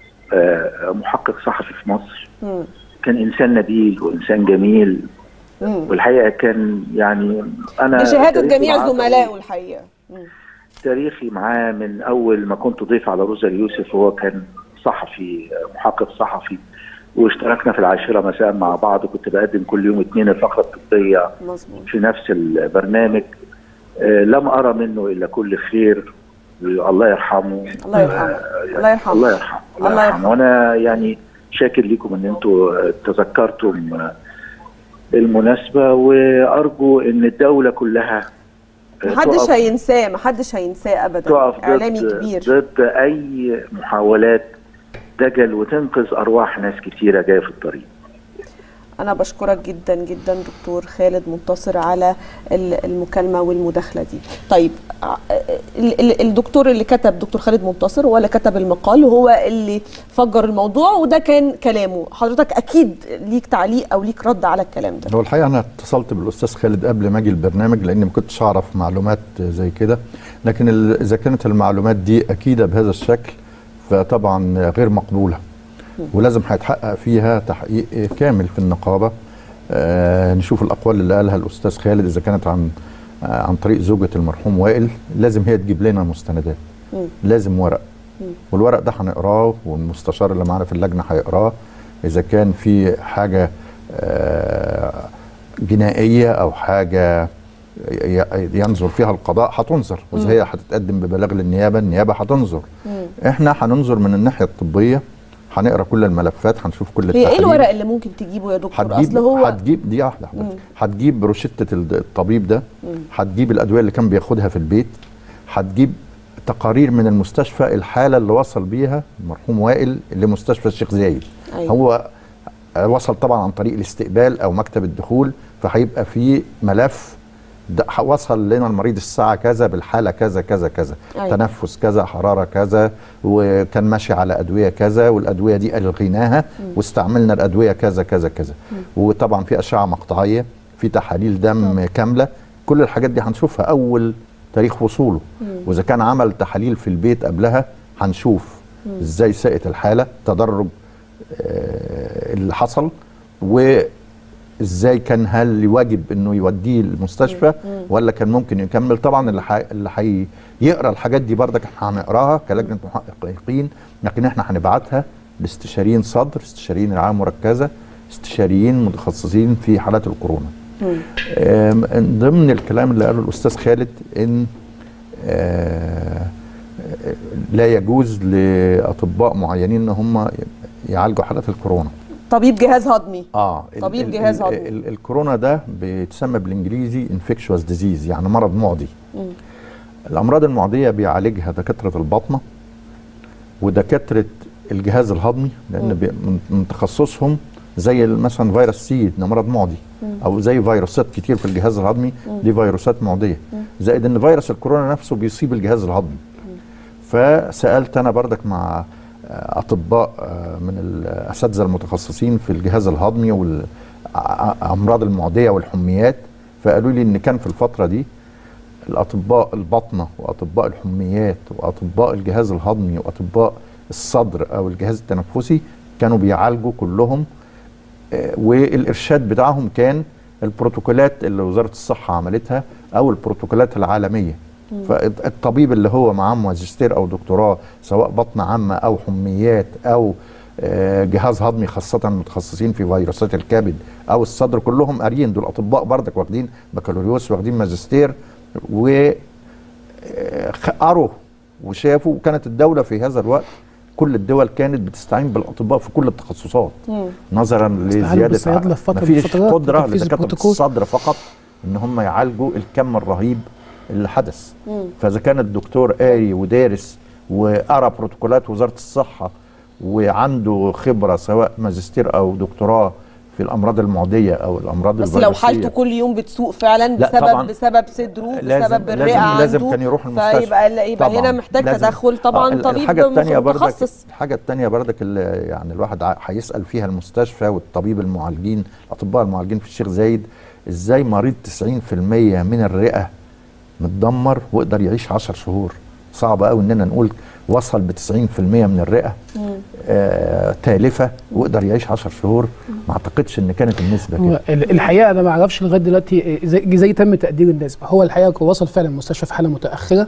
آه، محقق صحفي في مصر مم. كان انسان نبيل وانسان جميل مم. والحقيقه كان يعني انا بشهاده تاريخي جميع معاه زملائه الحقيقه مم. تاريخي معاه من اول ما كنت ضيف على روزا اليوسف وهو كان صحفي محقق صحفي واشتركنا في العاشره مساء مع بعض وكنت بقدم كل يوم اثنين الفقره الطبيه مظبوط في نفس البرنامج آه، لم ارى منه الا كل خير الله يرحمه الله يرحمه آه، الله يرحمه الله يرحمه الله الله يرحمه. يرحمه وانا يعني شاكر لكم ان انتوا تذكرتم آه، المناسبه وارجو ان الدوله كلها آه، محدش تقف- هينساه محدش هينساه ابدا تقف اعلامي ضد كبير ضد اي محاولات دجل وتنقذ ارواح ناس كتيره جايه في الطريق انا بشكرك جدا جدا دكتور خالد منتصر على ال- المكالمه والمداخله دي طيب ع- ال- ال- الدكتور اللي كتب دكتور خالد منتصر هو اللي كتب المقال وهو اللي فجر الموضوع وده كان كلامه حضرتك اكيد ليك تعليق او ليك رد على الكلام ده هو الحقيقه انا اتصلت بالاستاذ خالد قبل ما اجي البرنامج لاني ما كنتش اعرف معلومات زي كده لكن ال- اذا كانت المعلومات دي اكيده بهذا الشكل فطبعا غير مقبوله ولازم هيتحقق فيها تحقيق كامل في النقابه آه نشوف الاقوال اللي قالها الاستاذ خالد اذا كانت عن آه عن طريق زوجة المرحوم وائل لازم هي تجيب لنا مستندات مم. لازم ورق والورق ده هنقراه والمستشار اللي معانا في اللجنه هيقراه اذا كان في حاجه آه، جنائيه او حاجه ي- ينظر فيها القضاء هتنظر واذا هي هتتقدم ببلاغ للنيابه النيابه هتنظر احنا هننظر من الناحيه الطبيه هنقرا كل الملفات هنشوف كل هي ايه التحاليل الورق اللي ممكن تجيبه يا دكتور اصل هتجيب هو هتجيب دي واحده حضرتك هتجيب روشته الد- الطبيب ده هتجيب الادويه اللي كان بياخدها في البيت هتجيب تقارير من المستشفى الحاله اللي وصل بيها المرحوم وائل لمستشفى الشيخ زايد أيوة. هو وصل طبعا عن طريق الاستقبال او مكتب الدخول فهيبقى في ملف ده وصل لنا المريض الساعة كذا بالحالة كذا كذا كذا أيوة. تنفس كذا حرارة كذا وكان ماشي على أدوية كذا والأدوية دي ألغيناها واستعملنا الأدوية كذا كذا كذا وطبعا في أشعة مقطعية في تحاليل دم كاملة كل الحاجات دي هنشوفها أول تاريخ وصوله وإذا كان عمل تحاليل في البيت قبلها هنشوف إزاي ساءت الحالة تدرج آه، اللي حصل وازاي كان هل يواجب انه يوديه المستشفى ولا كان ممكن يكمل طبعا اللي حي... اللي حي... يقرا الحاجات دي بردك احنا هنقراها كلجنه محققين لكن احنا هنبعتها لاستشاريين صدر استشاريين رعايه مركزه استشاريين متخصصين في حالات الكورونا آم، من ضمن الكلام اللي قاله الاستاذ خالد ان آه، لا يجوز لاطباء معينين ان هم يعالجوا حالات الكورونا طبيب جهاز هضمي اه ال- طبيب ال- جهاز ال- هضمي. ال- الكورونا ده بيتسمى بالانجليزي انفكشوس ديزيز يعني مرض معدي الامراض المعديه بيعالجها دكاتره الباطنه ودكاتره الجهاز الهضمي لان بي- من من تخصصهم زي مثلا فيروس سي ده مرض معدي او زي فيروسات كتير في الجهاز الهضمي دي فيروسات معديه زائد ان فيروس الكورونا نفسه بيصيب الجهاز الهضمي فسالت انا بردك مع آه، اطباء آه، من الاساتذه المتخصصين في الجهاز الهضمي والامراض المعديه والحميات فقالوا لي ان كان في الفتره دي الاطباء البطنه واطباء الحميات واطباء الجهاز الهضمي واطباء الصدر او الجهاز التنفسي كانوا بيعالجوا كلهم آه، والارشاد بتاعهم كان البروتوكولات اللي وزاره الصحه عملتها او البروتوكولات العالميه فالطبيب اللي هو معاه ماجستير او دكتوراه سواء بطن عامه او حميات او آه، جهاز هضمي خاصه المتخصصين في فيروسات الكبد او الصدر كلهم قاريين دول اطباء بردك واخدين بكالوريوس واخدين ماجستير و آه، قروا وشافوا وكانت الدوله في هذا الوقت كل الدول كانت بتستعين بالاطباء في كل التخصصات نظرا استعانوا لزياده بالصيادلة في فترة من مفيش الفترات قدره وتنفيذ لدكاتره البروتوكول. الصدر فقط ان هم يعالجوا الكم الرهيب اللي حدث فاذا كان الدكتور قاري ودارس وقرا بروتوكولات وزاره الصحه وعنده خبره سواء ماجستير او دكتوراه في الامراض المعديه او الامراض بس لو الفيروسية. حالته كل يوم بتسوق فعلا لا بسبب طبعاً. بسبب صدره لازم- بسبب لازم- الرئه لازم عنده كان يروح المستشفى. فيبقى يبقى طبعاً. هنا محتاج لازم. تدخل طبعا ال- طبيب الحاجه الثانيه بردك متخصص الحاجه الثانيه بردك اللي يعني الواحد ع- هيسال فيها المستشفى والطبيب المعالجين الاطباء المعالجين في الشيخ زايد ازاي مريض 90% من الرئه متدمر ويقدر يعيش 10 شهور صعب قوي اننا نقول وصل ب 90% من الرئه آه تالفه ويقدر يعيش 10 شهور ما اعتقدش ان كانت النسبه هو كده ال- الحقيقه انا ما اعرفش لغايه دلوقتي زي, زي تم تقدير النسبه هو الحقيقه هو وصل فعلا المستشفى في حاله متاخره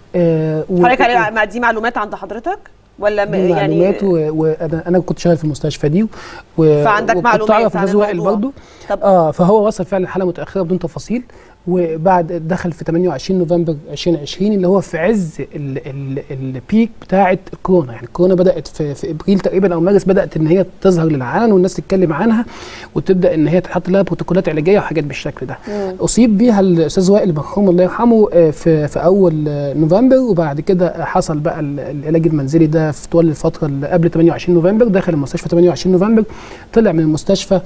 آه و- حضرتك علي- ما دي معلومات عند حضرتك ولا م- دي يعني معلومات و- وانا انا كنت شغال في المستشفى دي و فعندك وكنت معلومات اعرف عن استاذ وائل الموضوع. برضه طب اه فهو وصل فعلا حاله متاخره بدون تفاصيل وبعد دخل في 28 نوفمبر 2020 اللي هو في عز ال- ال- البيك بتاعه الكورونا يعني الكورونا بدات في, في ابريل تقريبا او مارس بدات ان هي تظهر للعلن والناس تتكلم عنها وتبدا ان هي تحط لها بروتوكولات علاجيه وحاجات بالشكل ده اصيب بيها الاستاذ وائل المرحوم الله يرحمه آه، في في اول آه، نوفمبر وبعد كده حصل بقى ال- العلاج المنزلي ده في طول الفتره اللي قبل 28 نوفمبر دخل المستشفى 28 نوفمبر طلع من المستشفى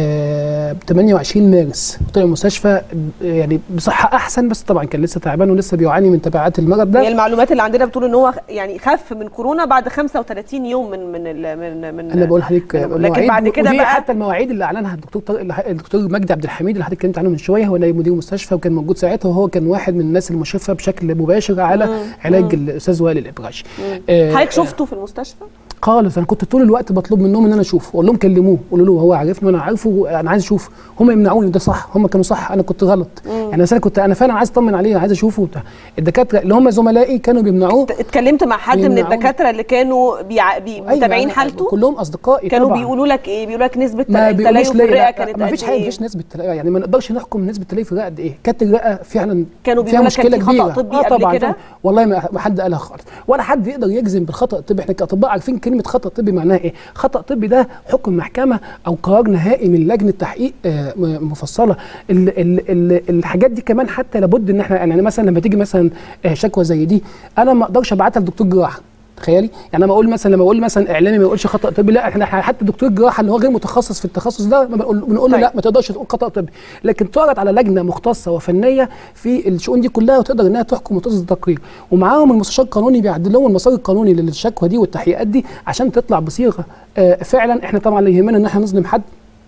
آه، 28 مارس طلع من المستشفى آه، يعني بصحه احسن بس طبعا كان لسه تعبان ولسه بيعاني من تبعات المرض هي ده المعلومات اللي عندنا بتقول ان هو يعني خف من كورونا بعد 35 يوم من من ال- من من انا بقول لحضرتك من- لكن مواعيد بعد كده ودي بقى حتى المواعيد اللي اعلنها الدكتور طارق الح- الدكتور مجدي عبد الحميد اللي حضرتك اتكلمت عنه من شويه هو نائب مدير المستشفى وكان موجود ساعتها وهو كان واحد من الناس المشرفه بشكل مباشر على علاج الاستاذ وائل الابراشي آه، حضرتك شفته في المستشفى؟ خالص انا كنت طول الوقت بطلب منهم ان انا اشوفه اقول لهم كلموه قولوا له هو عارفني وانا عارفه انا عايز اشوفه هم يمنعوني ده صح هم كانوا صح انا كنت غلط يعني مثلا كنت انا فعلا عايز اطمن عليه عايز اشوفه وبتاع الدكاتره اللي هم زملائي كانوا بيمنعوه ت- اتكلمت مع حد من بيمنعوني. الدكاتره اللي كانوا بيع... بي... أيوة، متابعين أنا- حالته كلهم اصدقائي كانوا طبعاً. بيقولوا لك ايه بيقولوا لك نسبه ما التليف بيقولوش في ليه الرئه لا، كانت ما فيش قد حاجه ايه مفيش نسبه تلاقي يعني ما نقدرش نحكم نسبه تلاقي في الرئه قد ايه كانت الرئه فعلا كانوا فيها بيقولوا لك كان مشكله في خطأ كبيره طبي آه قبل طبعا كده؟ فعلا. والله ما ما حد قالها خالص ولا حد يقدر يجزم بالخطا الطبي احنا كاطباء عارفين كلمه خطا طبي معناها ايه خطا طبي ده حكم محكمه او قرار نهائي من لجنه تحقيق آه، م- مفصله ال ال ال الحاجات دي كمان حتى لابد ان احنا يعني مثلا لما تيجي مثلا آه، شكوى زي دي انا ما اقدرش ابعتها لدكتور جراحه تخيلي يعني لما اقول مثلا لما اقول مثلا اعلامي ما يقولش خطا طبي لا احنا حتى دكتور الجراحه اللي هو غير متخصص في التخصص ده ما بنقول بنقول له طيب. لا ما تقدرش تقول خطا طبي لكن تعرض على لجنه مختصه وفنيه في الشؤون دي كلها وتقدر انها تحكم وتصدر تقرير ومعاهم المستشار القانوني بيعدل لهم المسار القانوني للشكوى دي والتحقيقات دي عشان تطلع بصيغه آه، فعلا احنا طبعا لا يهمنا ان احنا نظلم حد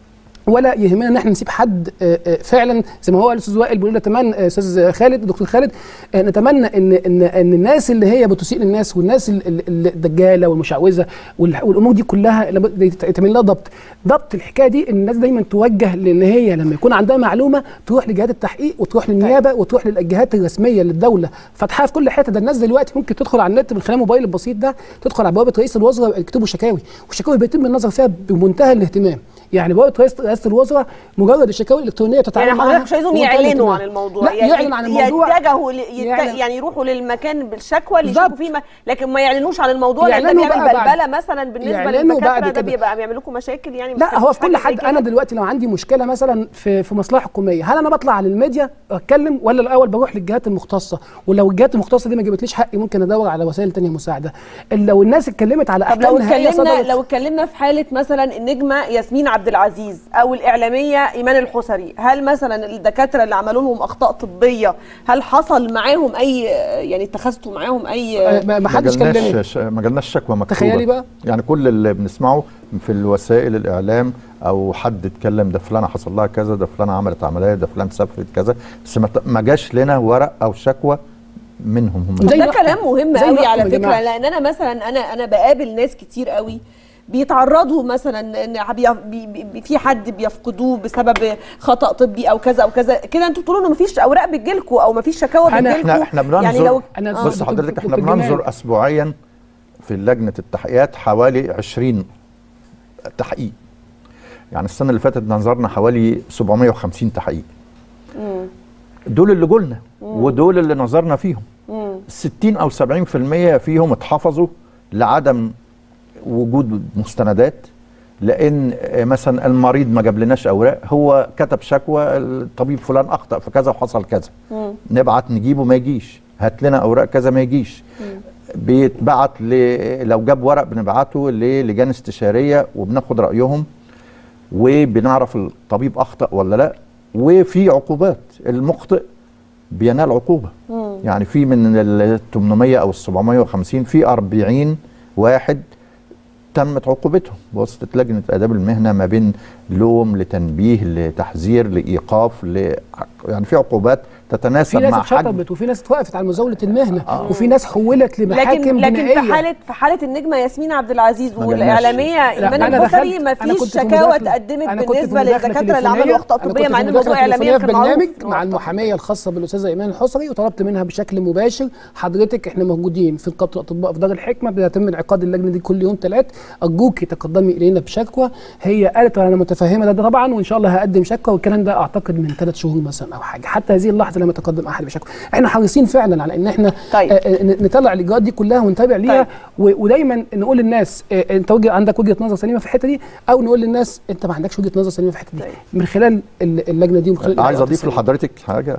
ولا يهمنا ان احنا نسيب حد آه، آه، فعلا زي ما هو الاستاذ وائل بيقول نتمنى آه، استاذ خالد دكتور خالد آه، نتمنى ان ان ان الناس اللي هي بتسيء للناس والناس ال- ال- ال- الدجاله والمشعوذه والح- والامور دي كلها لابد يت- يتعمل لها ضبط ضبط الحكايه دي ان الناس دايما توجه لان هي لما يكون عندها معلومه تروح لجهات التحقيق وتروح للنيابه وتروح للجهات الرسميه للدوله فاتحاها في كل حته ده الناس دلوقتي ممكن تدخل على النت من خلال الموبايل البسيط ده تدخل على بوابه رئيس الوزراء يكتبوا شكاوي والشكاوي بيتم النظر فيها بمنتهى الاهتمام يعني بوابه رئيس رئاسه الوزراء مجرد الشكاوي الالكترونيه تتعامل يعني معاها حضرتك مش عايزهم بمنتهى يعلنوا الاهتمام. عن الموضوع لا يعلن عن الموضوع يتجهوا ل... يت... يعلن- يعني يروحوا للمكان بالشكوى اللي يشوفوا بالظبط. فيه ما... لكن ما يعلنوش عن الموضوع لان ده يعلنوا بيعمل بقى بعد- بلبله مثلا بالنسبه يعلنوا للدكاتره بعد ده كده. بيبقى بيعمل لكم مشاكل يعني لا مش هو في كل حاجة زي حد كده؟ انا دلوقتي لو عندي مشكله مثلا في في مصلحه حكوميه هل انا بطلع على الميديا اتكلم ولا الاول بروح للجهات المختصه ولو الجهات المختصه دي ما جابتليش حقي ممكن ادور على وسائل تانية مساعده لو الناس اتكلمت على طب لو احكام نهائيه اتكلمنا صدرت لو اتكلمنا في حاله مثلا النجمه ياسمين عبد العزيز او الاعلاميه ايمان الحسري هل مثلا الدكاتره اللي عملوا لهم اخطاء طبيه هل حصل معاهم اي يعني اتخذتوا معاهم اي آه، ما ما حدش جالناش كلمني ش- ما جالناش شكوى مكتوبه تخيلي بقى. يعني كل اللي بنسمعه في الوسائل الاعلام او حد اتكلم ده فلانه حصل لها كذا ده فلانه عملت عمليه ده فلان سافرت كذا بس ما ت- ما جاش لنا ورق او شكوى منهم هم زي ده نحكم. كلام مهم زي قوي نحكم على يا فكره جماعة. لان انا مثلا انا انا بقابل ناس كتير قوي بيتعرضوا مثلا ان بي بي بي في حد بيفقدوه بسبب خطا طبي او كذا او كذا كده انتوا بتقولوا انه مفيش اوراق بتجيلكوا او مفيش شكاوى أنا- بتجيلكوا احنا احنا بننظر يعني لو أنا آه. بص دكتور- حضرتك احنا دكتور جمال. بننظر اسبوعيا في لجنه التحقيقات حوالي 20 تحقيق يعني السنه اللي فاتت نظرنا حوالي 750 تحقيق دول اللي قلنا ودول اللي نظرنا فيهم 60 او 70% فيهم اتحفظوا لعدم وجود مستندات لان آه، مثلا المريض ما جابلناش اوراق هو كتب شكوى الطبيب فلان اخطا في كذا وحصل كذا نبعت نجيبه ما يجيش هات لنا اوراق كذا ما يجيش بيتبعت ل... لو جاب ورق بنبعته للجان استشاريه وبناخد رايهم وبنعرف الطبيب اخطا ولا لا وفي عقوبات المخطئ بينال عقوبه يعني في من ال 800 او ال 750 في 40 واحد تمت عقوبتهم بواسطه لجنه اداب المهنه ما بين لوم لتنبيه لتحذير لايقاف ل... يعني في عقوبات في تتناسب ناس مع حجم اتشطبت وفي ناس اتوقفت على مزاوله المهنه وفي ناس حولت لمحاكم لكن لكن جنائيه في حاله في حاله النجمه ياسمين عبد العزيز ما جالناش. والاعلاميه لا، ايمان أنا البصري دخلت- ما أنا فيش كنت في شكاوى مداخلة- اتقدمت أنا كنت في بالنسبه مداخلة للدكاتره اللي عملوا تليفونية. اخطاء أنا كنت طبيه في مع ان مداخلة الموضوع اعلاميا تليفونية كان في معروف برنامج مع المحاميه الخاصه بالاستاذه ايمان الحصري وطلبت منها بشكل مباشر حضرتك احنا موجودين في نقابه الاطباء في دار الحكمه بيتم انعقاد اللجنه دي كل يوم ثلاث ارجوك تقدمي الينا بشكوى هي قالت انا متفهمه ده, ده طبعا وان شاء الله هقدم شكوى والكلام ده اعتقد من ثلاث شهور مثلا او حاجه حتى هذه اللحظه لم يتقدم احد بشكوى احنا حريصين فعلا على ان احنا طيب. آه، آه، نطلع الاجراءات دي كلها ونتابع ليها و- ودايما نقول للناس آه، انت وجه عندك وجهه نظر سليمه في الحته دي او نقول للناس انت ما عندكش وجهه نظر سليمه في الحته دي طيب. من خلال ال- اللجنه دي ومن خلال عايز الإجراءات اضيف السليمة. لحضرتك حاجه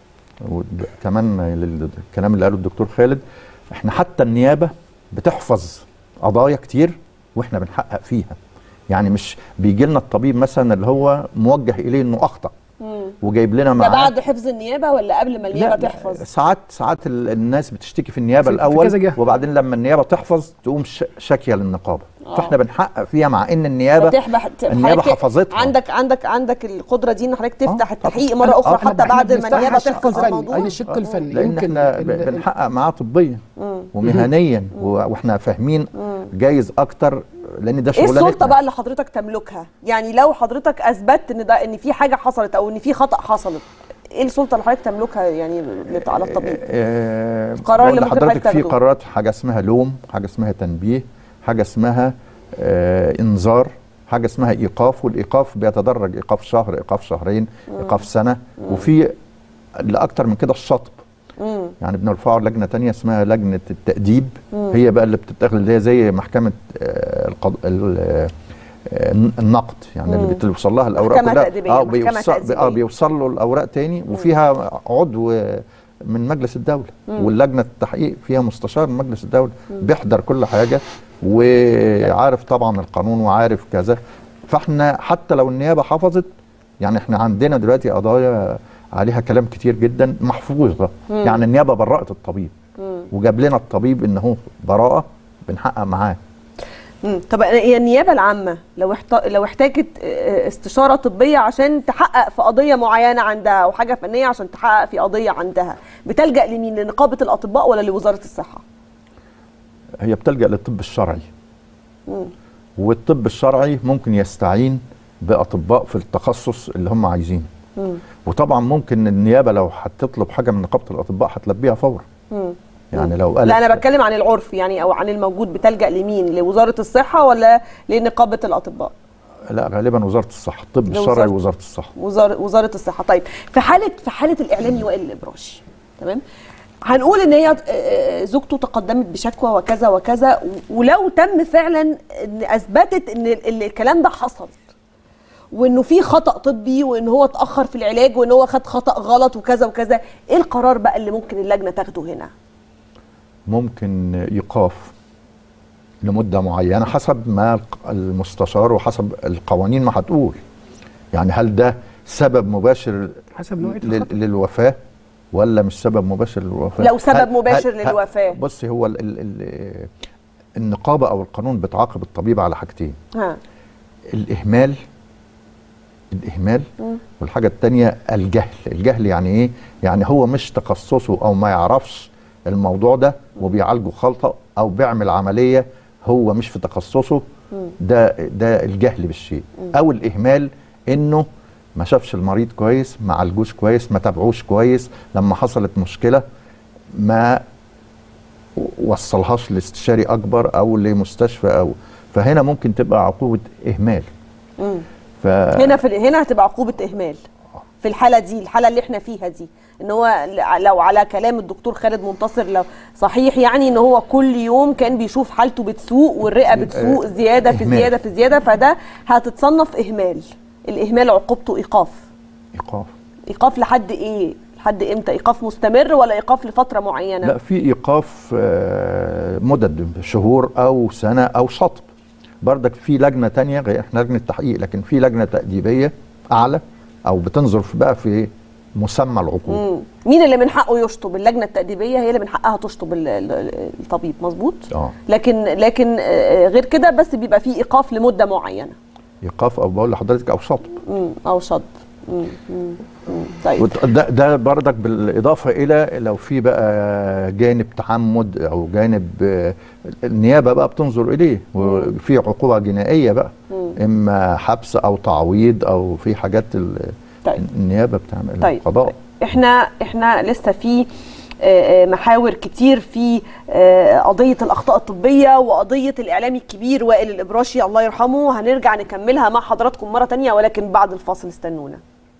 وكمان للكلام اللي قاله الدكتور خالد احنا حتى النيابه بتحفظ قضايا كتير واحنا بنحقق فيها يعني مش بيجي لنا الطبيب مثلا اللي هو موجه اليه انه اخطا وجايب لنا ده معاه بعد حفظ النيابه ولا قبل ما النيابه لا، تحفظ ساعات ساعات ال- الناس بتشتكي في النيابه في- في الاول كذا جهة. وبعدين لما النيابه تحفظ تقوم ش- شاكيه للنقابه فاحنا بنحقق فيها مع ان النيابه فتحبح النيابه حضرتك حفظتها عندك عندك عندك القدره دي ان حضرتك تفتح آه، التحقيق طبعاً. مره اخرى آه، حتى إحنا بعد ما بنفتحها النيابه الشق تحفظ الفني، الموضوع أي الشق الفني لان يمكن احنا ال- ب- ال- بنحقق معاه طبيا ومهنيا و- واحنا فاهمين جايز اكتر لان ده ايه شغلانتنا السلطه بقى اللي حضرتك تملكها يعني لو حضرتك اثبتت ان ده ان في حاجه حصلت او ان في خطا حصلت ايه السلطه اللي حضرتك تملكها يعني لت- على الطبيب آه، القرار اللي بقول ممكن لحضرتك حضرتك في تاخده. قرارات حاجه اسمها لوم حاجه اسمها تنبيه حاجه اسمها آه انذار حاجه اسمها ايقاف والايقاف بيتدرج ايقاف شهر ايقاف شهرين ايقاف سنه وفي لاكتر من كده الشطب يعني بنرفعه لجنه تانية اسمها لجنه التاديب هي بقى اللي بتتاخد اللي هي زي محكمه آه القض... ال- آه، آه، النقد يعني اللي بتوصل لها الاوراق محكمة كلها تأديبية، اه محكمة بيوصل تأديبية. اه بيوصل له الاوراق تاني وفيها عضو من مجلس الدوله واللجنه التحقيق فيها مستشار من مجلس الدوله بيحضر كل حاجه وعارف طبعا القانون وعارف كذا فاحنا حتى لو النيابه حفظت يعني احنا عندنا دلوقتي قضايا عليها كلام كتير جدا محفوظه يعني النيابه برأت الطبيب وجاب لنا الطبيب ان هو براءه بنحقق معاه مم. طب هي النيابه العامه لو احت... لو احتاجت اه، استشاره طبيه عشان تحقق في قضيه معينه عندها او حاجه فنيه عشان تحقق في قضيه عندها بتلجا لمين لنقابه الاطباء ولا لوزاره الصحه هي بتلجأ للطب الشرعي والطب الشرعي ممكن يستعين بأطباء في التخصص اللي هم عايزينه وطبعا ممكن النيابة لو هتطلب حاجة من نقابة الأطباء هتلبيها فورا يعني لو قالت لا انا بتكلم عن العرف يعني او عن الموجود بتلجا لمين لوزاره الصحه ولا لنقابه الاطباء لا غالبا وزارة الصحة الطب لوزارة- الشرعي ووزارة الصحة وزاره وزاره الصحه طيب في حاله في حاله الاعلامي وائل الابراشي تمام هنقول ان هي آه، زوجته تقدمت بشكوى وكذا وكذا و- ولو تم فعلا ان اثبتت ان ال- ال- الكلام ده حصل وانه في خطا طبي وان هو اتاخر في العلاج وان هو خد خطا غلط وكذا وكذا ايه القرار بقى اللي ممكن اللجنه تاخده هنا ممكن إيقاف لمدة معينة حسب ما الق- المستشار وحسب القوانين ما هتقول يعني هل ده سبب مباشر حسب نوعيه لل- الخطا للوفاة ولا مش سبب مباشر للوفاة لو سبب هل- مباشر هل- هل- للوفاة. بصي هو ال ال ال النقابة أو القانون بتعاقب الطبيب على حاجتين ها الإهمال الإهمال والحاجة التانية الجهل الجهل يعني إيه؟ يعني هو مش تخصصه أو ما يعرفش الموضوع ده وبيعالجه خلطة أو بيعمل عملية هو مش في تخصصه ده ده الجهل بالشيء أو الإهمال إنه ما شافش المريض كويس ما عالجوش كويس ما تابعوش كويس لما حصلت مشكلة ما وصلهاش لاستشاري اكبر او لمستشفى او فهنا ممكن تبقى عقوبه اهمال مم. ف هنا في ال- هنا هتبقى عقوبه اهمال في الحاله دي الحاله اللي احنا فيها دي ان هو ل- لو على كلام الدكتور خالد منتصر لو صحيح يعني ان هو كل يوم كان بيشوف حالته بتسوء والرئه يبقى بتسوء زياده في إهمال. زياده في زياده فده هتتصنف اهمال الاهمال عقوبته ايقاف ايقاف ايقاف لحد ايه لحد امتى ايقاف مستمر ولا ايقاف لفتره معينه لا في ايقاف آه، مدد شهور او سنه او شطب بردك في لجنه تانية غير احنا لجنه تحقيق لكن في لجنه تاديبيه اعلى او بتنظر في بقى في مسمى العقوبه مم. مين اللي من حقه يشطب اللجنه التاديبيه هي اللي من حقها تشطب ال- ال- الطبيب مظبوط اه لكن لكن آه، غير كده بس بيبقى فيه ايقاف لمده معينه ايقاف او بقول لحضرتك او شطب مم. او شطب مم. مم. مم. طيب وت- ده, ده بردك بالاضافه الى لو في بقى جانب تعمد او جانب آه، النيابه بقى بتنظر اليه وفي عقوبه جنائيه بقى اما حبس او تعويض او في حاجات ال- طيب. النيابه بتعمل طيب القضاء احنا احنا لسه في آه، آه، محاور كتير في آه، قضية الأخطاء الطبية وقضية الإعلامي الكبير وائل الإبراشي الله يرحمه هنرجع نكملها مع حضراتكم مرة تانية ولكن بعد الفاصل استنونا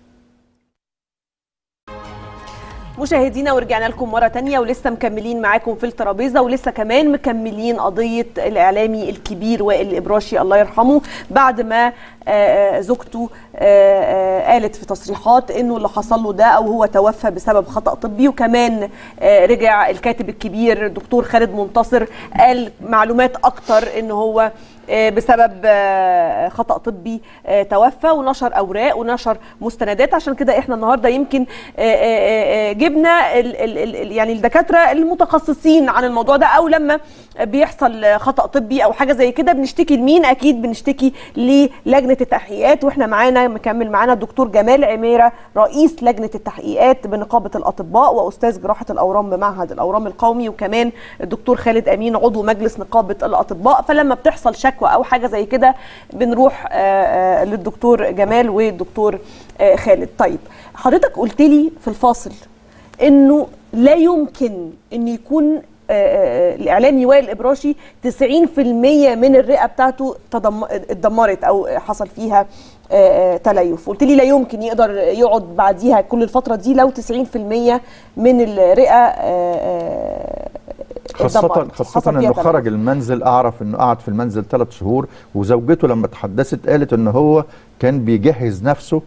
مشاهدينا ورجعنا لكم مرة تانية ولسه مكملين معاكم في الترابيزة ولسه كمان مكملين قضية الإعلامي الكبير وائل الإبراشي الله يرحمه بعد ما آه، آه، زوجته آه، آه، قالت في تصريحات إنه اللي حصل له ده أو هو توفى بسبب خطأ طبي وكمان آه، رجع الكاتب الكبير الدكتور خالد منتصر قال معلومات أكتر إن هو آه، بسبب آه، خطأ طبي آه، توفى ونشر أوراق ونشر مستندات عشان كده إحنا النهاردة يمكن آه، آه، آه، جبنا ال- ال- ال- ال- يعني الدكاترة المتخصصين عن الموضوع ده أو لما بيحصل خطأ طبي أو حاجة زي كده بنشتكي لمين أكيد بنشتكي للجنة التحقيقات وإحنا معانا مكمل معانا الدكتور جمال عميرة رئيس لجنة التحقيقات بنقابة الأطباء وأستاذ جراحة الأورام بمعهد الأورام القومي وكمان الدكتور خالد أمين عضو مجلس نقابة الأطباء فلما بتحصل شكوى أو حاجة زي كده بنروح آه، آه، للدكتور جمال والدكتور آه، خالد طيب حضرتك قلت لي في الفاصل انه لا يمكن ان يكون آه، آه، الاعلامي وائل الابراشي 90% من الرئه بتاعته تدم- اتدمرت او حصل فيها آه، آه، تليف قلت لي لا يمكن يقدر يقعد بعديها كل الفتره دي لو 90% من الرئه آه، آه، خاصة اتدمرت. خاصة حصل فيها انه تليف. خرج المنزل اعرف انه قعد في المنزل ثلاث شهور وزوجته لما تحدثت قالت ان هو كان بيجهز نفسه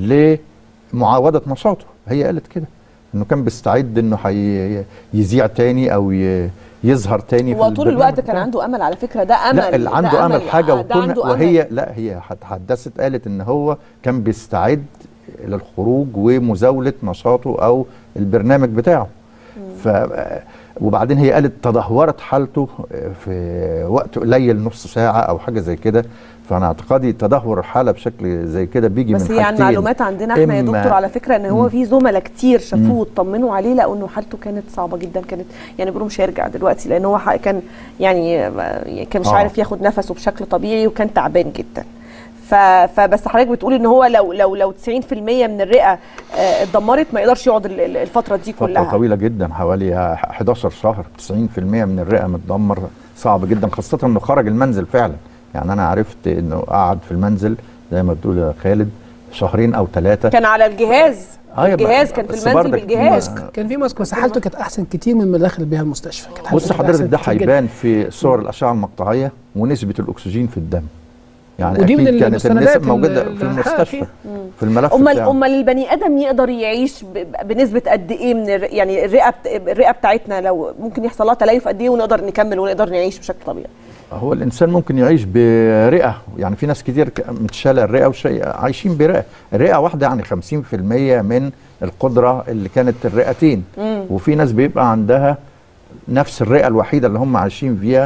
لمعاودة نشاطه هي قالت كده انه كان بيستعد انه حي يذيع تاني او ي- يظهر تاني هو في طول البرنامج الوقت كان بتاعه. عنده امل على فكره ده امل لا اللي ده عنده امل حاجه آه، ده وكون عنده أمل. وهي لا هي تحدثت قالت ان هو كان بيستعد للخروج ومزاوله نشاطه او البرنامج بتاعه ف وبعدين هي قالت تدهورت حالته في وقت قليل نص ساعه او حاجه زي كده فانا اعتقادي تدهور الحاله بشكل زي كده بيجي بس من هي عن حاجتين معلومات عندنا احنا يا إما- دكتور على فكره ان هو في زملاء كتير شافوه واطمنوا عليه لقوا انه حالته كانت صعبه جدا كانت يعني بيقولوا مش هيرجع دلوقتي لان هو ح- كان يعني آه، كان مش آه. عارف ياخد نفسه بشكل طبيعي وكان تعبان جدا ف... فبس حضرتك بتقول ان هو لو لو لو 90% من الرئه آه، اتدمرت ما يقدرش يقعد ال- ال- الفتره دي فترة كلها طويلة جدا حوالي 11 شهر 90% من الرئة متدمر صعب جدا خاصة انه خرج المنزل فعلا يعني انا عرفت انه قعد في المنزل زي ما بتقول يا خالد شهرين او ثلاثة كان على الجهاز آه، يبقى- الجهاز كان في بس المنزل برضك بالجهاز ما- كان في ماسك بس حالته كانت احسن كتير من ما دخل بيها المستشفى كانت حالته بص كانت حضرتك أحسن ده كتير جداً. هيبان في صور الاشعة المقطعية ونسبة الاكسجين في الدم يعني ودي من اكيد كانت المستندات النسب موجودة اللي في حقق المستشفى فيها. في الملف امال بتاعه. امال البني ادم يقدر يعيش ب- بنسبه قد ايه من الر... يعني الرئه بت... الرئه بتاعتنا لو ممكن يحصل لها تليف قد ايه ونقدر نكمل ونقدر نعيش بشكل طبيعي هو الانسان ممكن يعيش برئه يعني في ناس كتير ك- متشاله الرئه وشيء عايشين برئه رئه واحده يعني 50% من القدره اللي كانت الرئتين وفي ناس بيبقى عندها نفس الرئه الوحيده اللي هم عايشين فيها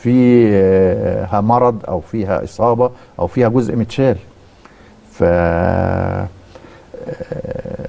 فيها مرض او فيها اصابه او فيها جزء متشال ف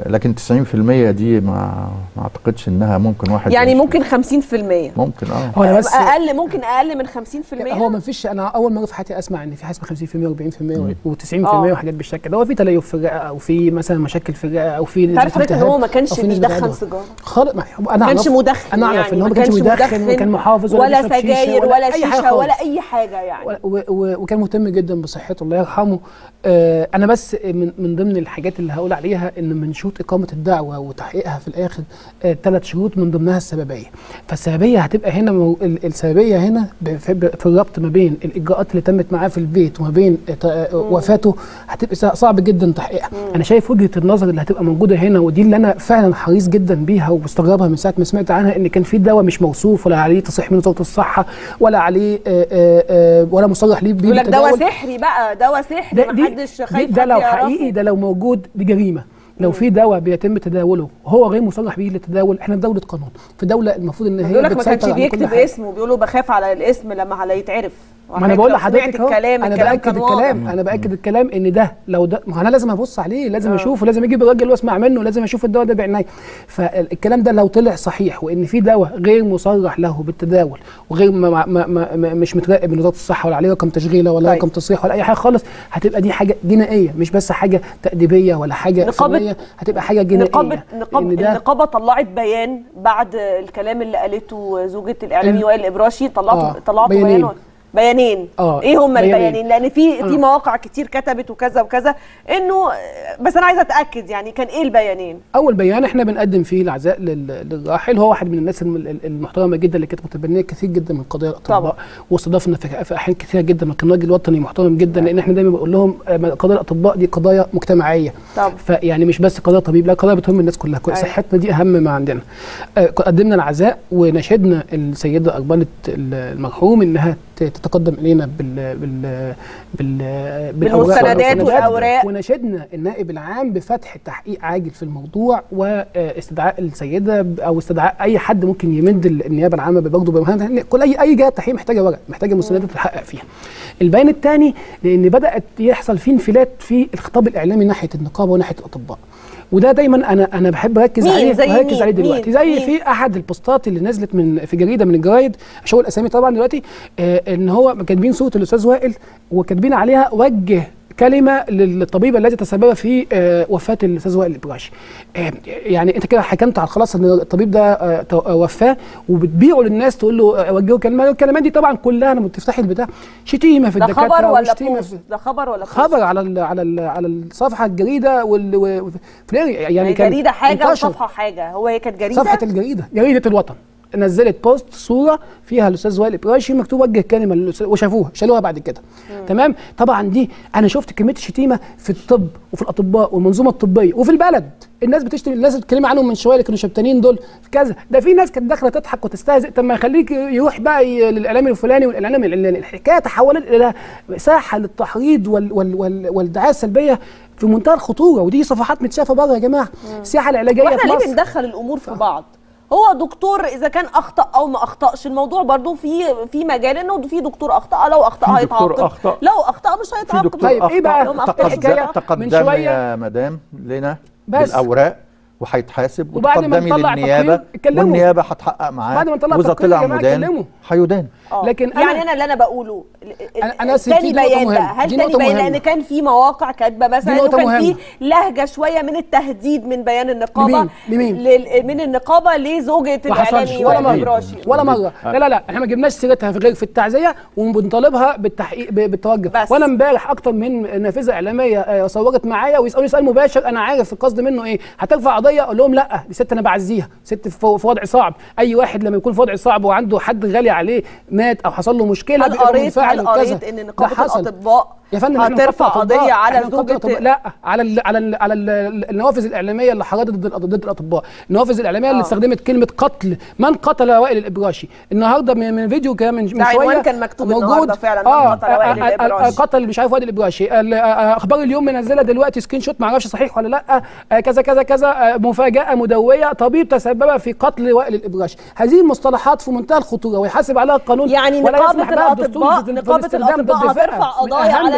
لكن 90% دي ما ما اعتقدش انها ممكن واحد يعني يعيش ممكن 50% ممكن اه هو انا بس اقل ممكن اقل من 50% هو ما فيش انا اول مره في حياتي اسمع ان في حاجه اسمها 50% و40% و90% آه. وحاجات بالشكل ده هو في تليف في الرئه او في مثلا مشاكل في الرئه او في تعرف حضرتك ان التهاب هو ما كانش أو في نسبة بيدخن عدوى. سيجاره خالص ما انا ما كانش أعرف- مدخن انا اعرف يعني ان هو ما ما كانش كانش مدخن مدخن وكان محافظ ولا بيشرب شيشة سجاير ولا أي حاجة شيشه ولا خالص. اي حاجه يعني و- و- وكان مهتم جدا بصحته الله يرحمه آه انا بس من من ضمن الحاجات اللي هقول عليها ان من شروط اقامه الدعوه وتحقيقها في الاخر ثلاث شروط من ضمنها السببيه فالسببيه هتبقى هنا مو ال- السببيه هنا ب- في ب- في الربط ما بين الاجراءات اللي تمت معاه في البيت وما بين آه، ت- آه، وفاته هتبقى صع- صعب جدا تحقيقها انا شايف وجهه النظر اللي هتبقى موجوده هنا ودي اللي انا فعلا حريص جدا بيها ومستغربها من ساعه ما سمعت عنها ان كان في دواء مش موصوف ولا عليه تصريح من وزاره الصحه ولا عليه آه، آه، آه، ولا مصرح ليه بيه يقول لك دواء بالتداول. سحري بقى دواء سحري ده دي محدش دي خايف ده حد لو يعرفه. حقيقي ده لو موجود دي جريمه لو في دواء بيتم تداوله هو غير مصرح بيه للتداول احنا في دوله قانون في دوله المفروض ان هي بيقول لك ما بتسيطر كانش على كل بيكتب حاجة. اسمه بيقولوا بخاف على الاسم لما هيتعرف ما انا بقول لحضرتك سمعت أهو، الكلام انا الكلام باكد كان واضح. الكلام انا باكد الكلام ان ده لو ده ما انا لازم ابص عليه لازم آه. اشوفه لازم اجيب الراجل واسمع منه لازم اشوف الدواء ده بعناية فالكلام ده لو طلع صحيح وان في دواء غير مصرح له بالتداول وغير ما ما ما ما ما مش متراقب من وزاره الصحه ولا عليه رقم تشغيله ولا طيب. رقم تصريح ولا اي حاجه خالص هتبقى دي حاجه جنائيه مش بس حاجه تاديبيه ولا حاجه نقابة- إقامية، هتبقى حاجه جنائيه نقابة نقاب لأن ده- النقابة طلعت بيان بعد الكلام اللي قالته زوجة الإعلامي ال- وائل الإبراشي طلعتوا آه، طلعتوا بيانين. بيان بيانين آه، ايه هم بيانين. البيانين لان في في آه. مواقع كتير كتبت وكذا وكذا انه بس انا عايزه اتاكد يعني كان ايه البيانين اول بيان احنا بنقدم فيه العزاء لل- للراحل هو واحد من الناس الم- المحترمه جدا اللي كانت متبنيه كثير جدا من قضايا طبعا. الاطباء واستضافنا في في احيان كثيره جدا وكان راجل وطني محترم جدا لان احنا دايما بنقول لهم آه، قضايا الاطباء دي قضايا مجتمعيه طبعا. فيعني مش بس قضايا طبيب لا قضايا بتهم الناس كلها كل أيوة. صحتنا دي اهم ما عندنا آه، قدمنا العزاء ونشدنا السيده اربله المرحوم انها ت- تتقدم الينا بال بال بال بالأوراق بالمستندات والمستندات. والأوراق. ونشدنا النائب العام بفتح تحقيق عاجل في الموضوع واستدعاء السيده ب- او استدعاء اي حد ممكن يمد ال- النيابه العامه برضه بمهام لأن كل اي اي جهه تحقيق محتاجه ورق محتاجه مستندات تتحقق فيها. البيان الثاني لان بدات يحصل فيه انفلات في الخطاب الاعلامي ناحيه النقابه وناحيه الاطباء. وده دايما انا انا بحب اركز مين؟ عليه زي وهركز مين؟ عليه دلوقتي مين؟ زي مين؟ في احد البوستات اللي نزلت من في جريده من الجرايد مش هقول اسامي طبعا دلوقتي آه ان هو كاتبين صوره الاستاذ وائل وكاتبين عليها وجه كلمه للطبيب الذي تسبب في آه وفاه الاستاذ وائل الابراشي آه يعني انت كده حكمت على خلاص ان الطبيب ده آه تو- آه، وفاه وبتبيعه للناس تقول له آه، وجهه كلمه الكلمات دي طبعا كلها لما بتفتحي البتاع شتيمه في ده الدكاتره خبر ولا وشتيمة بوست في- ده خبر ولا بوست؟ خبر على ال على ال على الصفحه الجريده وال و- في الاريا. يعني يعني كان جريده حاجه انتشر. وصفحه حاجه هو هي كانت جريده صفحه الجريده جريده الوطن نزلت بوست صوره فيها الاستاذ وائل ابراشي مكتوب وجه كلمه للأستاذ- وشافوها شالوها بعد كده تمام طبعا دي انا شفت كميه الشتيمه في الطب وفي الاطباء والمنظومه الطبيه وفي البلد الناس بتشتم الناس بتتكلم عنهم من شويه اللي كانوا شبتانين دول في كذا ده في ناس كانت داخله تضحك وتستهزئ طب ما يخليك يروح بقى ي- للاعلامي الفلاني والاعلامي العلاني الحكايه تحولت الى ساحه للتحريض وال وال وال والدعايه السلبيه في منتهى الخطوره ودي صفحات متشافه بره يا جماعه السياحه العلاجيه واحنا في ليه مصر بندخل الامور في بعض هو دكتور اذا كان اخطا او ما اخطاش الموضوع برضو في في مجال انه في دكتور اخطا لو اخطا في دكتور هيتعاقب أخطأ. لو اخطا مش في هيتعاقب دكتور طيب، إيه بقى يوم أخطأ أخطأ الحكاية الحكايه تقدم من تقدم شوية؟ يا مدام لنا بس. بالاوراق وهيتحاسب وبعد ما وتقدمي نطلع للنيابه تقرير، اتكلموا. والنيابه هتحقق معاه بعد ما نطلع واذا تقرير يا طلع جماعة مدان اتكلموا. هيدان آه. لكن يعني أنا- انا اللي انا بقوله أنا- أنا آسف، تاني دي نقطة بيان ده مهمة. هل دي تاني نقطة بيان مهمة. لان كان في مواقع كاتبه مثلا دي انه نقطة كان في مهمة. لهجه شويه من التهديد من بيان النقابه لمين؟ لمين؟ لل- من النقابه لزوجه ما حصلش الاعلامي ولا وائل مره الإبراشي. ولا مره لا لا لا احنا ما جبناش سيرتها في غير في التعزيه وبنطالبها بالتحقيق ب- بالتوجه بس. وانا امبارح اكتر من نافذه اعلاميه آه، صورت معايا ويسالوني سؤال مباشر انا عارف القصد منه ايه هترفع قضيه اقول لهم لا دي ست انا بعزيها ست في في وضع صعب اي واحد لما يكون في وضع صعب وعنده حد غالي عليه مات او حصل له مشكله هل بيبقى قريت منفعل هل وكذا. قريت ان ده نقابه حصل. الاطباء يا فندم إحنا هترفع نقابة قضيه أطباء. على إحنا نقابة زوجه أطباء. لا على ال على ال على ال النوافذ الاعلاميه اللي حرضت ضد الأط- ضد الاطباء النوافذ الاعلاميه اللي آه. استخدمت كلمه قتل من قتل وائل الابراشي النهارده من, من فيديو كان من, من ده عنوان شويه كان مكتوب موجود النهاردة فعلا، من اه قتل وائل آه، آه، الإبراشي. آه، قتل مش عارف وائل الابراشي ال- آه، آه، اخبار اليوم منزله دلوقتي سكرين شوت ما اعرفش صحيح ولا لا آه، كذا كذا كذا آه، مفاجاه مدويه طبيب تسبب في قتل وائل الابراشي هذه المصطلحات في منتهى الخطوره ويحاسب عليها القانون يعني ولا نقابه يسمح بها الدستور الاطباء في- في نقابه الاستخدام ضد الاطباء فئة هترفع من قضايا أهم على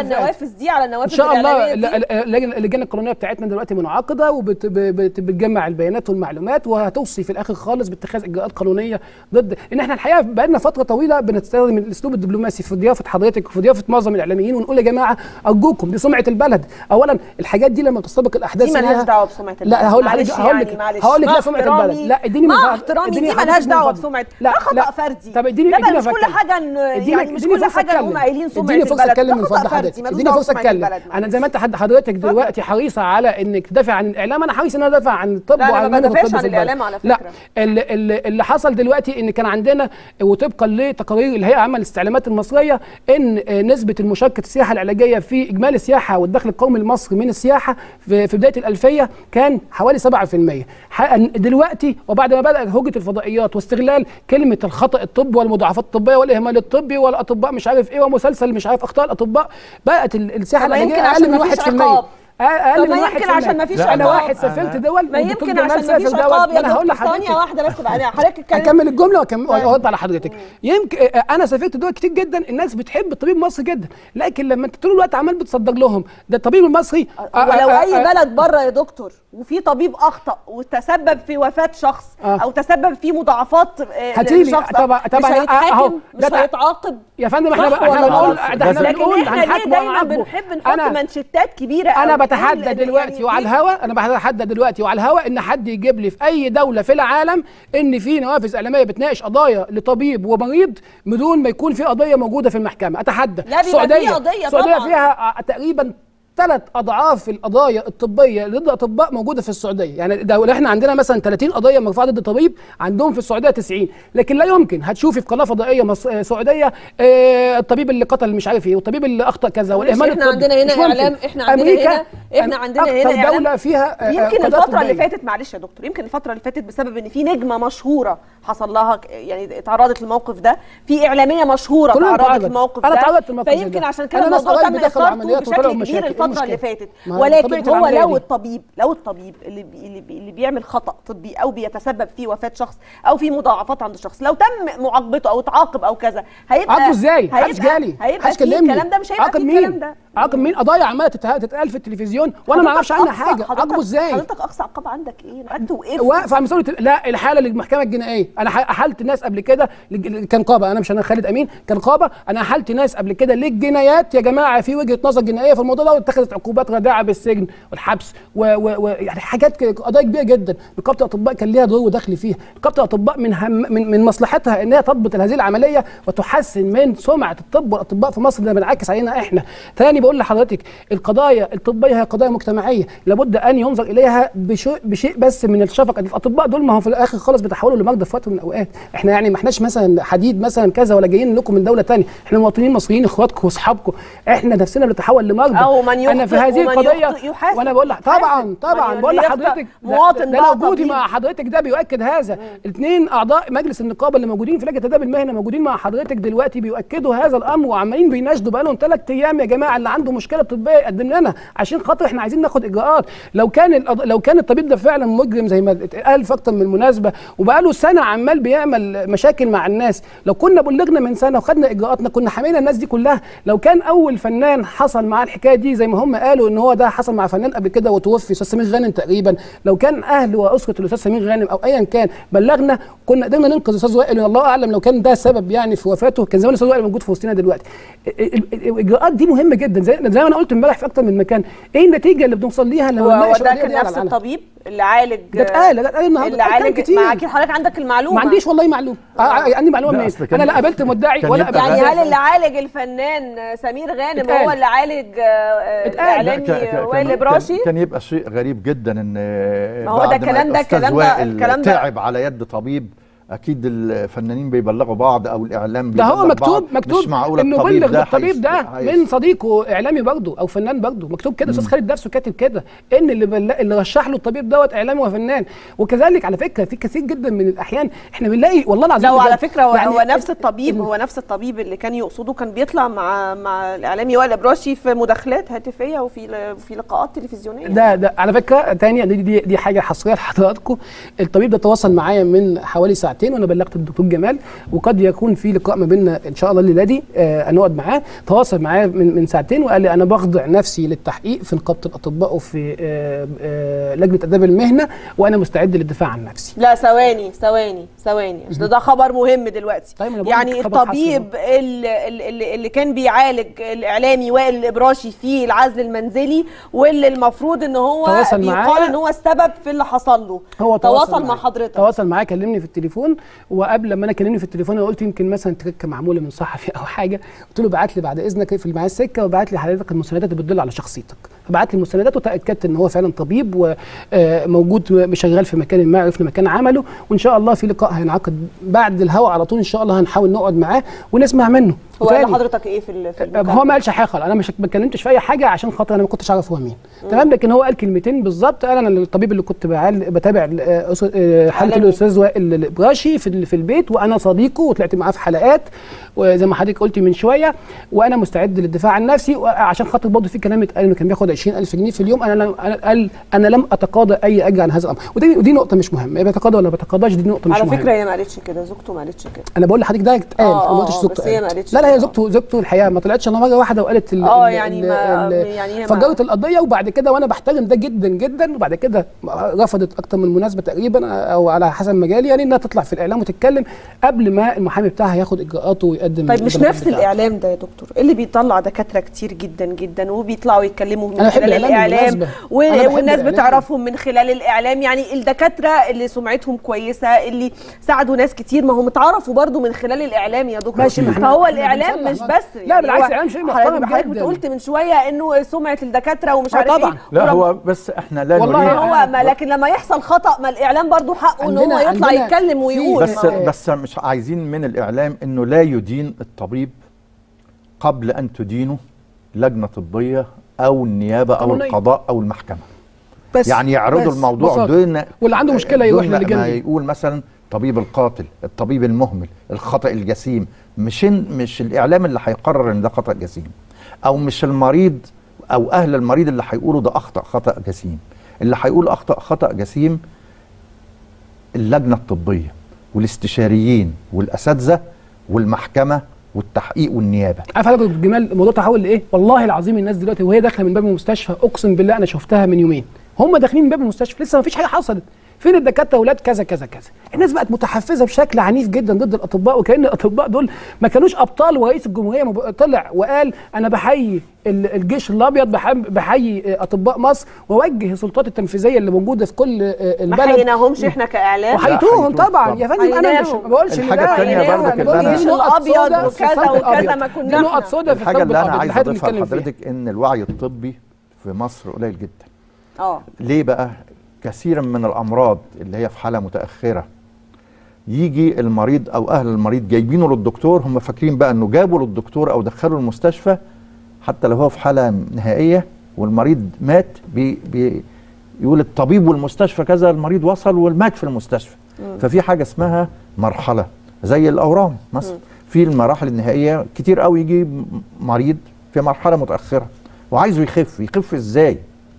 النوافذ دي على ان النوافذ شاء الله الإعلامية دي؟ ال- ال- اللجنه اللجنة القانونيه بتاعتنا دلوقتي منعقده وبتجمع البيانات والمعلومات وهتوصي في الاخر خالص باتخاذ اجراءات قانونيه ضد ان احنا الحقيقه بقالنا فتره طويله بنستخدم الاسلوب الدبلوماسي في ضيافه حضرتك وفي ضيافه معظم الاعلاميين ونقول يا جماعه ارجوكم دي سمعه البلد اولا الحاجات دي لما تستبق الاحداث دي ملهاش ليها- دعوه بسمعه البلد لا هقول معلش لك هقول يعني لك معلش. هقول لك مع لا سمعه احترامي- البلد لا اديني مع من فضل- احترامي اديني دي حضرتك ملهاش من دعوه فضل. بسمعه لا ده خطا لا. فردي طب اديني لا اديني مش كل أتكلم. حاجه إن- اديني يعني مش اديني كل فرصه حاجه ان اتكلم هم قايلين سمعه اديني فرصه البلد. اتكلم ده من خطأ فضل فردي، حضرتك ملوش اديني دعوة فرصه بسمعة اتكلم البلد. انا زي ما انت حد حضرتك دلوقتي حريصه على انك تدافع عن الاعلام انا حريص ان انا ادافع عن الطب لا، أنا وعن ما المنهج بدافعش الطبي عن في البلد. الإعلام على لا فكرة. اللي, اللي, اللي حصل دلوقتي ان كان عندنا وطبقا لتقارير الهيئه العامه للاستعلامات المصريه ان نسبه المشاركه السياحه العلاجيه في اجمالي السياحه والدخل القومي المصري من السياحه في, في بدايه الالفيه كان حوالي 7% ح- دلوقتي وبعد ما بدا هوجه الفضائيات واستغلال كلمه الخطا الطبي والمضاعفات الطبيه والاهمال الطبي والاطباء مش عارف ايه ومسلسل مش عارف اخطاء الاطباء بقت ال- السياحه طب ما العلاجيه يمكن اقل عشان من مفيش 1% عقاب. اقل طب من ما 1% يمكن عشان مفيش لا، انا عقاب. واحد سافرت دول ما والدكتور يمكن جمال عشان مفيش سافر عقاب دول يا ما انا هقول دكتور ثانيه لحضرتك واحده بس بعدين حضرتك اتكلم اكمل الجمله وأكم- وارد على حضرتك يمكن آه، انا سافرت دول كتير جدا الناس بتحب الطبيب المصري جدا لكن لما انت طول الوقت عمال بتصدر لهم ده الطبيب المصري آه، آه، ولو آه، اي آه، بلد بره يا دكتور وفي طبيب اخطا وتسبب في وفاه شخص آه. او تسبب في مضاعفات آه، هاتيلي. لشخص طبعا- طبعا مش أهو، هيتحاكم ده مش تع- هيتعاقب يا فندم احنا صح احنا ولا بنقول غلط؟ ده احنا لكن بنقول لكن احنا ليه هنحاكم دايما ونعاقبه. بنحب نحط انا منشتات كبيره انا أوي؟ بتحدى لأن دلوقتي يعني وعلى ليه؟ الهوا انا بتحدى دلوقتي وعلى الهوا ان حد يجيب لي في اي دوله في العالم ان في نوافذ اعلاميه بتناقش قضايا لطبيب ومريض بدون ما يكون في قضيه موجوده في المحكمه اتحدى لا، بيبقى في قضية السعوديه طبعاً. فيها تقريبا ثلاث اضعاف القضايا الطبيه ضد اطباء موجوده في السعوديه يعني لو احنا عندنا مثلا 30 قضيه مرفوعه ضد طبيب عندهم في السعوديه 90 لكن لا يمكن هتشوفي في قناه فضائيه مص... آه، سعوديه آه، الطبيب اللي قتل مش عارف ايه والطبيب اللي اخطا كذا والاهمال احنا الطبي. عندنا هنا مش ممكن. إعلام، إحنا عندنا أمريكا هنا- إحنا عندنا هنا أكتر إعلام. دوله فيها آه، يمكن قضايا الفترة اللي طبية. فاتت معلش يا دكتور يمكن الفترة اللي فاتت بسبب ان في نجمة مشهورة حصل لها ك- يعني اتعرضت للموقف ده، في إعلامية مشهورة كلنا تعرضت اتعرض. للموقف أنا ده اتعرضت للموقف زي فيمكن ده. عشان كده أنا ناس الموضوع قرايبي تم دخلوا إثارته عمليات وطلعوا بشكل مشاكل. كبير إيه الفترة المشكلة؟ اللي فاتت، ما هي ولكن طبيعة هو العملية لو دي. الطبيب لو الطبيب اللي بي اللي, بي اللي بيعمل خطأ طبي او بيتسبب في وفاة شخص او في مضاعفات عند شخص، لو تم معاقبته او اتعاقب او كذا هيبقى عاقبه ازاي؟ محدش هيبقى- جالي هيبقى محدش في كلمني الكلام ده مش هيبقى عاقب في مين؟ الكلام ده عاقب مين؟ قضايا عماله تتها- تتقال في التلفزيون وانا ما اعرفش عنها حضرتك حاجه أقصى- عاقبه حضرتك- ازاي؟ حضرتك اقصى عقاب عندك ايه؟ انت وقفت واقف على مسؤوليه لا الحاله للمحكمه الجنائيه انا ح- احلت ناس قبل كده لج- كان قابه انا مش انا خالد امين كان قابه انا احلت ناس قبل كده للجنايات يا جماعه في وجهه نظر جنائيه في الموضوع ده واتخذت عقوبات رادعه بالسجن والحبس و, و, و يعني حاجات ك- قضايا كبيره جدا نقابه الاطباء كان ليها دور ودخل فيها نقابه الاطباء من هم من, من مصلحتها ان هي تضبط هذه العمليه وتحسن من سمعه الطب والاطباء في مصر ده بينعكس علينا احنا تاني بقول لحضرتك القضايا الطبيه هي قضايا مجتمعيه لابد ان ينظر اليها بشيء بشيء بس من الشفقه الاطباء دول ما هم في الاخر خالص بيتحولوا لمرضى في وقت من الاوقات احنا يعني ما احناش مثلا حديد مثلا كذا ولا جايين لكم من دوله تانية احنا مواطنين مصريين اخواتكم واصحابكم احنا نفسنا بنتحول لمرضى أو من انا في يخطئ هذه ومن القضيه يخطئ يحاسب. وانا بقول لك يحاسب. طبعا طبعا من بقول يخطئ لحضرتك ده- مواطن ده, بقى ده وجودي طبيب. مع حضرتك ده بيؤكد هذا الاثنين اعضاء مجلس النقابه اللي موجودين في لجنه التدريب المهني موجودين مع حضرتك دلوقتي بيؤكدوا هذا الامر وعمالين بيناشدوا بقالهم ثلاث ايام يا جماعه اللي عنده مشكله طبيه يقدم لنا عشان خاطر احنا عايزين ناخد اجراءات لو كان القض- لو كان الطبيب ده فعلا مجرم زي ما اتقال في اكتر من مناسبه وبقاله سنه عمال بيعمل مشاكل مع الناس لو كنا بلغنا من سنه وخدنا اجراءاتنا كنا حمينا الناس دي كلها لو كان اول فنان حصل معاه الحكايه دي زي ما هم قالوا ان هو ده حصل مع فنان قبل كده وتوفي استاذ سمير غانم تقريبا لو كان اهل واسره الاستاذ سمير غانم او ايا كان بلغنا كنا قدرنا ننقذ الاستاذ وائل الله اعلم لو كان ده سبب يعني في وفاته كان زمان الاستاذ وائل موجود في وسطنا دلوقتي ال- ال- الاجراءات دي مهمه جدا زي, زي ما انا قلت امبارح في اكتر من مكان ايه النتيجه اللي بنوصل ليها لما هو هو نناقش ده القضية كان دي على نفس العلن؟ الطبيب اللي عالج ده اتقال ده اتقال النهارده اللي اتقال عالج كتير ما اكيد حضرتك عندك المعلومه ما عنديش والله معلومه آه، آه، عندي معلومه لا، منين أصل كان- انا لا قابلت مدعي كان ولا يبقى قابلت يعني غير- هل اللي عالج الفنان سمير غانم اتقال. هو اللي عالج آه، آه، اتقال. الاعلامي ك- ك- كان- وائل ابراشي كان, كان يبقى شيء غريب جدا ان ما هو ده بعد الكلام ده- الأستاذ الكلام ده- وائل الكلام ده- تعب على يد طبيب اكيد الفنانين بيبلغوا بعض او الاعلام ده هو بيبلغ مكتوب بعض. مكتوب مش معقول انه الطبيب بلغ ده الطبيب ده هيس- من صديقه اعلامي برضه او فنان برضه مكتوب كده استاذ خالد نفسه كاتب كده ان اللي بل... اللي رشح له الطبيب دوت اعلامي وفنان وكذلك على فكره في كثير جدا من الاحيان احنا بنلاقي والله العظيم لو على بجد فكره هو, يعني هو نفس ال- الطبيب ال- هو نفس الطبيب اللي كان يقصده كان بيطلع مع مع الاعلامي وائل ابراشي في مداخلات هاتفيه وفي ل- في لقاءات تلفزيونيه ده ده على فكره تانية دي دي, دي حاجه حصريه لحضراتكم الطبيب ده تواصل معايا من حوالي ساعتين ساعتين وانا بلغت الدكتور جمال وقد يكون في لقاء ما بيننا ان شاء الله الليله دي آه هنقعد معاه تواصل معايا من, من ساعتين وقال لي انا بخضع نفسي للتحقيق في نقابه الاطباء وفي آه آه لجنه اداب المهنه وانا مستعد للدفاع عن نفسي لا ثواني ثواني ثواني ده, ده خبر مهم دلوقتي طيب أنا بقول يعني لك خبر الطبيب اللي, اللي, اللي كان بيعالج الاعلامي وائل الابراشي في العزل المنزلي واللي المفروض ان هو تواصل بيقال معايا. ان هو السبب في اللي حصل له هو تواصل مع معايا. حضرتك تواصل معايا كلمني في التليفون وقبل ما انا كلمني في التليفون انا قلت يمكن مثلا تركه معموله من صحفي او حاجه قلت له بعت لي بعد اذنك اقفل معايا السكه وبعت لي حضرتك المستندات اللي بتدل على شخصيتك فبعت لي المستندات وتاكدت ان هو فعلا طبيب وموجود شغال في مكان ما عرفنا مكان عمله وان شاء الله في لقاء هينعقد بعد الهوا على طول ان شاء الله هنحاول نقعد معاه ونسمع منه هو قال وتاني- لحضرتك ايه في ال- في المكالمة؟ هو ما قالش حاجه خالص انا مش ما اتكلمتش في اي حاجه عشان خاطر انا ما كنتش عارف هو مين تمام لكن هو قال كلمتين بالظبط قال انا الطبيب اللي كنت بعال- بتابع ال- آه، أس- آه، حاله إعلامي. الاستاذ وائل الابراشي في ال- في البيت وانا صديقه وطلعت معاه في حلقات وزي ما حضرتك قلتي من شويه وانا مستعد للدفاع عن نفسي عشان خاطر برضه في كلام اتقال انه كان بياخد 20000 جنيه في اليوم انا لم انا قال انا لم اتقاضى اي اجر عن هذا الامر ودي ودي نقطه مش مهمه بيتقاضى ولا ما بيتقاضاش دي نقطه مش على مهمه فكره هي ما قالتش كده زوجته ما قالتش كده انا بقول لحضرتك ده اتقال آه، انا ما قلتش آه، زوجته بس هي ما قالت. قالتش لا لا هي كده. زوجته زوجته الحقيقه ما طلعتش انا مره واحده وقالت ال- آه، ال- يعني ال- ما- ال- يعني هي ما- فجرت القضيه وبعد كده وانا بحترم ده جدا جدا وبعد كده رفضت اكتر من مناسبه تقريبا او على حسب مجالي يعني انها تطلع في الاعلام وتتكلم قبل ما المحامي بتاعها ياخد اجراءاته ويقدم طيب مش البلاغات نفس بتاعته. الاعلام ده يا دكتور اللي بيطلع دكاتره كتير جدا جدا وبيطلعوا يتكلموا من أنا بحب خلال الإعلام الاعلام بالمناسبة. و... أنا بحب والناس الإعلام. بتعرفهم من خلال الاعلام يعني الدكاتره اللي سمعتهم كويسه اللي ساعدوا ناس كتير ما هم اتعرفوا برضو من خلال الاعلام يا دكتور ماشي، ما إحنا- فهو إحنا الاعلام بنصلح مش بقى. بس لا، بالعكس، هو الإعلام شيء حضرتك- محترم حضرتك جداً. قلت من شويه انه سمعه الدكاتره ومش آه، عارف طبعاً. ايه لا ولما- هو بس احنا لا والله نريد هو ما لكن لما يحصل خطا ما الاعلام برضو حقه ان هو عندنا- يطلع عندنا يتكلم في- ويقول بس ما- بس مش عايزين من الاعلام انه لا يدين الطبيب قبل ان تدينه لجنه طبيه او النيابه او قانونية. القضاء او المحكمه بس يعني يعرضوا بس الموضوع ببساطة. دون واللي عنده مشكله يروح دون للجنه ما دي. يقول مثلا طبيب القاتل الطبيب المهمل الخطا الجسيم مش إن- مش الاعلام اللي هيقرر ان ده خطا جسيم او مش المريض او اهل المريض اللي هيقولوا ده اخطا خطا جسيم اللي هيقول اخطا خطا جسيم اللجنه الطبيه والاستشاريين والاساتذه والمحكمه والتحقيق والنيابه عارف حضرتك يا دكتور جمال الموضوع تحول لايه؟ والله العظيم الناس دلوقتي وهي داخله من باب المستشفى اقسم بالله انا شفتها من يومين هم داخلين من باب المستشفى لسه ما فيش حاجه حصلت فين الدكاتره اولاد كذا كذا كذا الناس بقت متحفزه بشكل عنيف جدا ضد الاطباء وكان الاطباء دول ما كانوش ابطال ورئيس الجمهوريه مب- طلع وقال انا بحيي ال- الجيش الابيض بحب- بحيي اطباء مصر واوجه السلطات التنفيذيه اللي موجوده في كل آه، ما البلد حيناهمش احنا كاعلام وحيتوهم حيتوهم طبعا طبعا. يا فندم انا مش حيناهم. ما بقولش إن الحاجة ده- التانية أنا برضك بقول اللي إن أنا- دي نقط الأبيض سوداء في وكذا الفرد وكذا الأبيض. ما كنا دي نقط إحنا. سوداء في الحاجه الفرد اللي انا الأبيض عايز اللي إحنا اضيفها بنتكلم فيها. لحضرتك ان الوعي الطبي في مصر قليل جدا اه ليه بقى كثيرا من الامراض اللي هي في حاله متاخره يجي المريض او اهل المريض جايبينه للدكتور هم فاكرين بقى انه جابوا للدكتور او دخلوا المستشفى حتى لو هو في حاله نهائيه والمريض مات بي بي يقول الطبيب والمستشفى كذا المريض وصل ومات في المستشفى ففي حاجه اسمها مرحله زي الاورام مثلا في المراحل النهائيه كتير قوي يجي م- مريض في مرحله متاخره وعايزه يخف يخف ازاي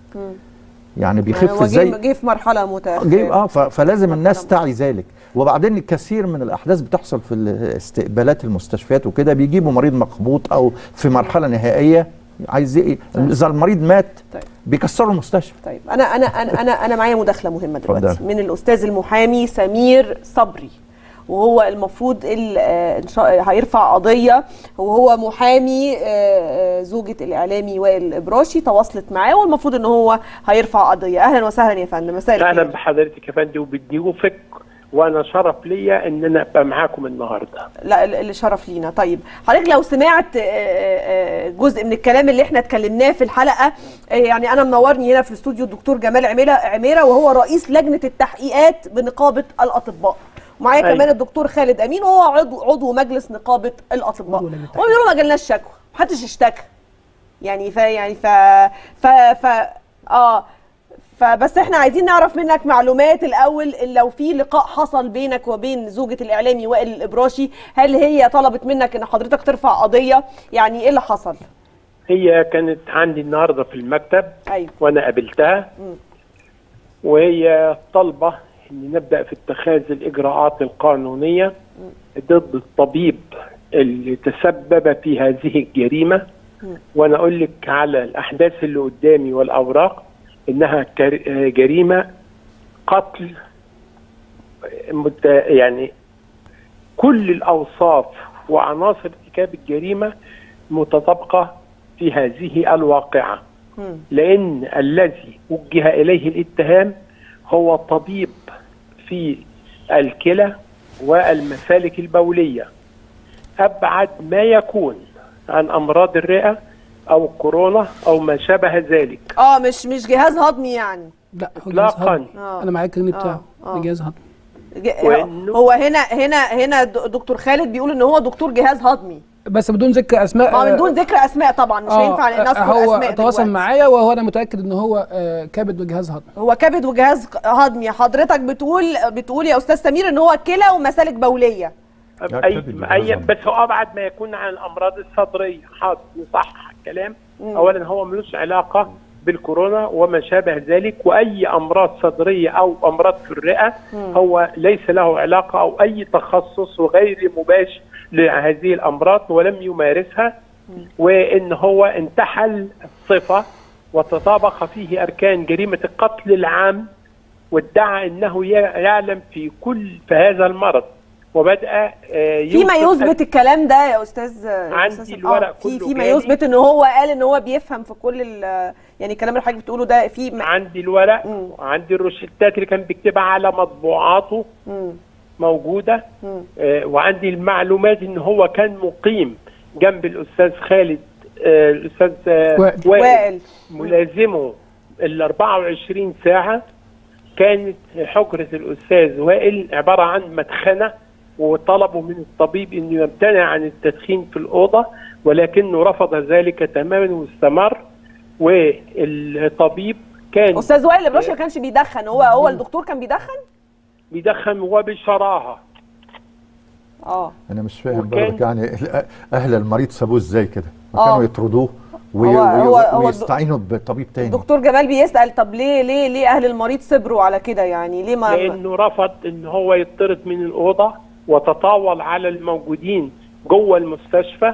يعني بيخف هو ازاي جه جه في مرحله متاخره جايب اه ف- فلازم الناس تعي ذلك وبعدين الكثير من الاحداث بتحصل في استقبالات المستشفيات وكده بيجيبوا مريض مخبوط او في مرحله نهائيه عايز ايه اذا المريض مات طيب. بيكسروا المستشفى طيب انا انا انا انا, أنا معايا مداخله مهمه دلوقتي اتفضل. من الاستاذ المحامي سمير صبري وهو المفروض ال- آه، إن شاء- هيرفع قضيه وهو محامي آه، آه، زوجة الاعلامي وائل الابراشي تواصلت معاه والمفروض ان هو هيرفع قضيه اهلا وسهلا يا فندم مساء اهلا الخير بحضرتك يا فندم وبضيوفك وانا شرف ليا ان انا ابقى معاكم النهارده لا ال- اللي شرف لينا طيب حضرتك لو سمعت آه، آه، جزء من الكلام اللي احنا اتكلمناه في الحلقه آه، يعني انا منورني هنا في الاستوديو الدكتور جمال عميره عميره وهو رئيس لجنه التحقيقات بنقابه الاطباء ومعايا أيوة. كمان الدكتور خالد امين وهو عضو عضو مجلس نقابه الاطباء عضو لجنة هم التحقيقات. بيقولوا ما جالناش شكوى محدش اشتكى يعني ف يعني ف ف ف اه فبس احنا عايزين نعرف منك معلومات الاول لو في لقاء حصل بينك وبين زوجة الاعلامي وائل الابراشي هل هي طلبت منك ان حضرتك ترفع قضية يعني ايه اللي حصل هي كانت عندي النهارده في المكتب ايوه وانا قابلتها وهي طالبه ان نبدا في اتخاذ الاجراءات القانونيه ضد الطبيب اللي تسبب في هذه الجريمه وانا اقول لك على الاحداث اللي قدامي والاوراق انها كر- جريمه قتل مت- يعني كل الاوصاف وعناصر ارتكاب الجريمه متطابقه في هذه الواقعه مم. لان الذي وجه اليه الاتهام هو طبيب في الكلى والمسالك البوليه ابعد ما يكون عن امراض الرئه او كورونا او ما شابه ذلك اه مش مش جهاز هضمي يعني لا هو جهاز اطلاقا هضمي آه. انا معاك الكلمه آه، بتاعه آه. ده جهاز هضمي ج- وإنه- هو هنا هنا هنا د- دكتور خالد بيقول ان هو دكتور جهاز هضمي بس بدون ذكر اسماء ما آه، بدون ذكر اسماء طبعا مش آه، هينفع نذكر هو اسماء تواصل دلوقتي. معايا وهو انا متاكد ان هو آه، كبد وجهاز هضمي هو كبد وجهاز هضمي حضرتك بتقول بتقول يا استاذ سمير ان هو كلى ومسالك بوليه لا، اي كبد اي بالنظام. بس هو ابعد ما يكون عن الامراض الصدريه حاضر نصحح الكلام اولا هو ملوش علاقه بالكورونا وما شابه ذلك واي امراض صدريه او امراض في الرئه هو ليس له علاقه او اي تخصص وغير مباشر لهذه الامراض ولم يمارسها وان هو انتحل الصفه وتطابق فيه اركان جريمه القتل العام وادعى انه ي- يعلم في كل في هذا المرض وبدا آه، فيما يوصف يثبت الكلام ده يا استاذ يا عندي أستاذ- الورق آه، في كله فيما جالي. يثبت ان هو قال ان هو بيفهم في كل ال- يعني الكلام اللي حضرتك بتقوله ده في م- عندي الورق مم. وعندي الروشتات اللي كان بيكتبها على مطبوعاته مم. موجوده مم. آه وعندي المعلومات ان هو كان مقيم جنب الاستاذ خالد آه الاستاذ آه وائل. وائل ملازمه ال 24 ساعه كانت حجره الاستاذ وائل عباره عن مدخنه وطلبوا من الطبيب انه يمتنع عن التدخين في الاوضه ولكنه رفض ذلك تماما واستمر والطبيب كان استاذ وائل البراشي ما كانش بيدخن هو هو الدكتور كان بيدخن بيدخن وبشراهه اه انا مش فاهم وكان- برضك يعني ال- اهل المريض سابوه ازاي كده ما آه. كانوا يطردوه وي هو- وي هو- هو ويستعينوا بطبيب تاني الدكتور جمال بيسال طب ليه ليه ليه اهل المريض صبروا على كده يعني ليه ما لانه رفض ان هو يطرد من الاوضه وتطاول على الموجودين جوه المستشفى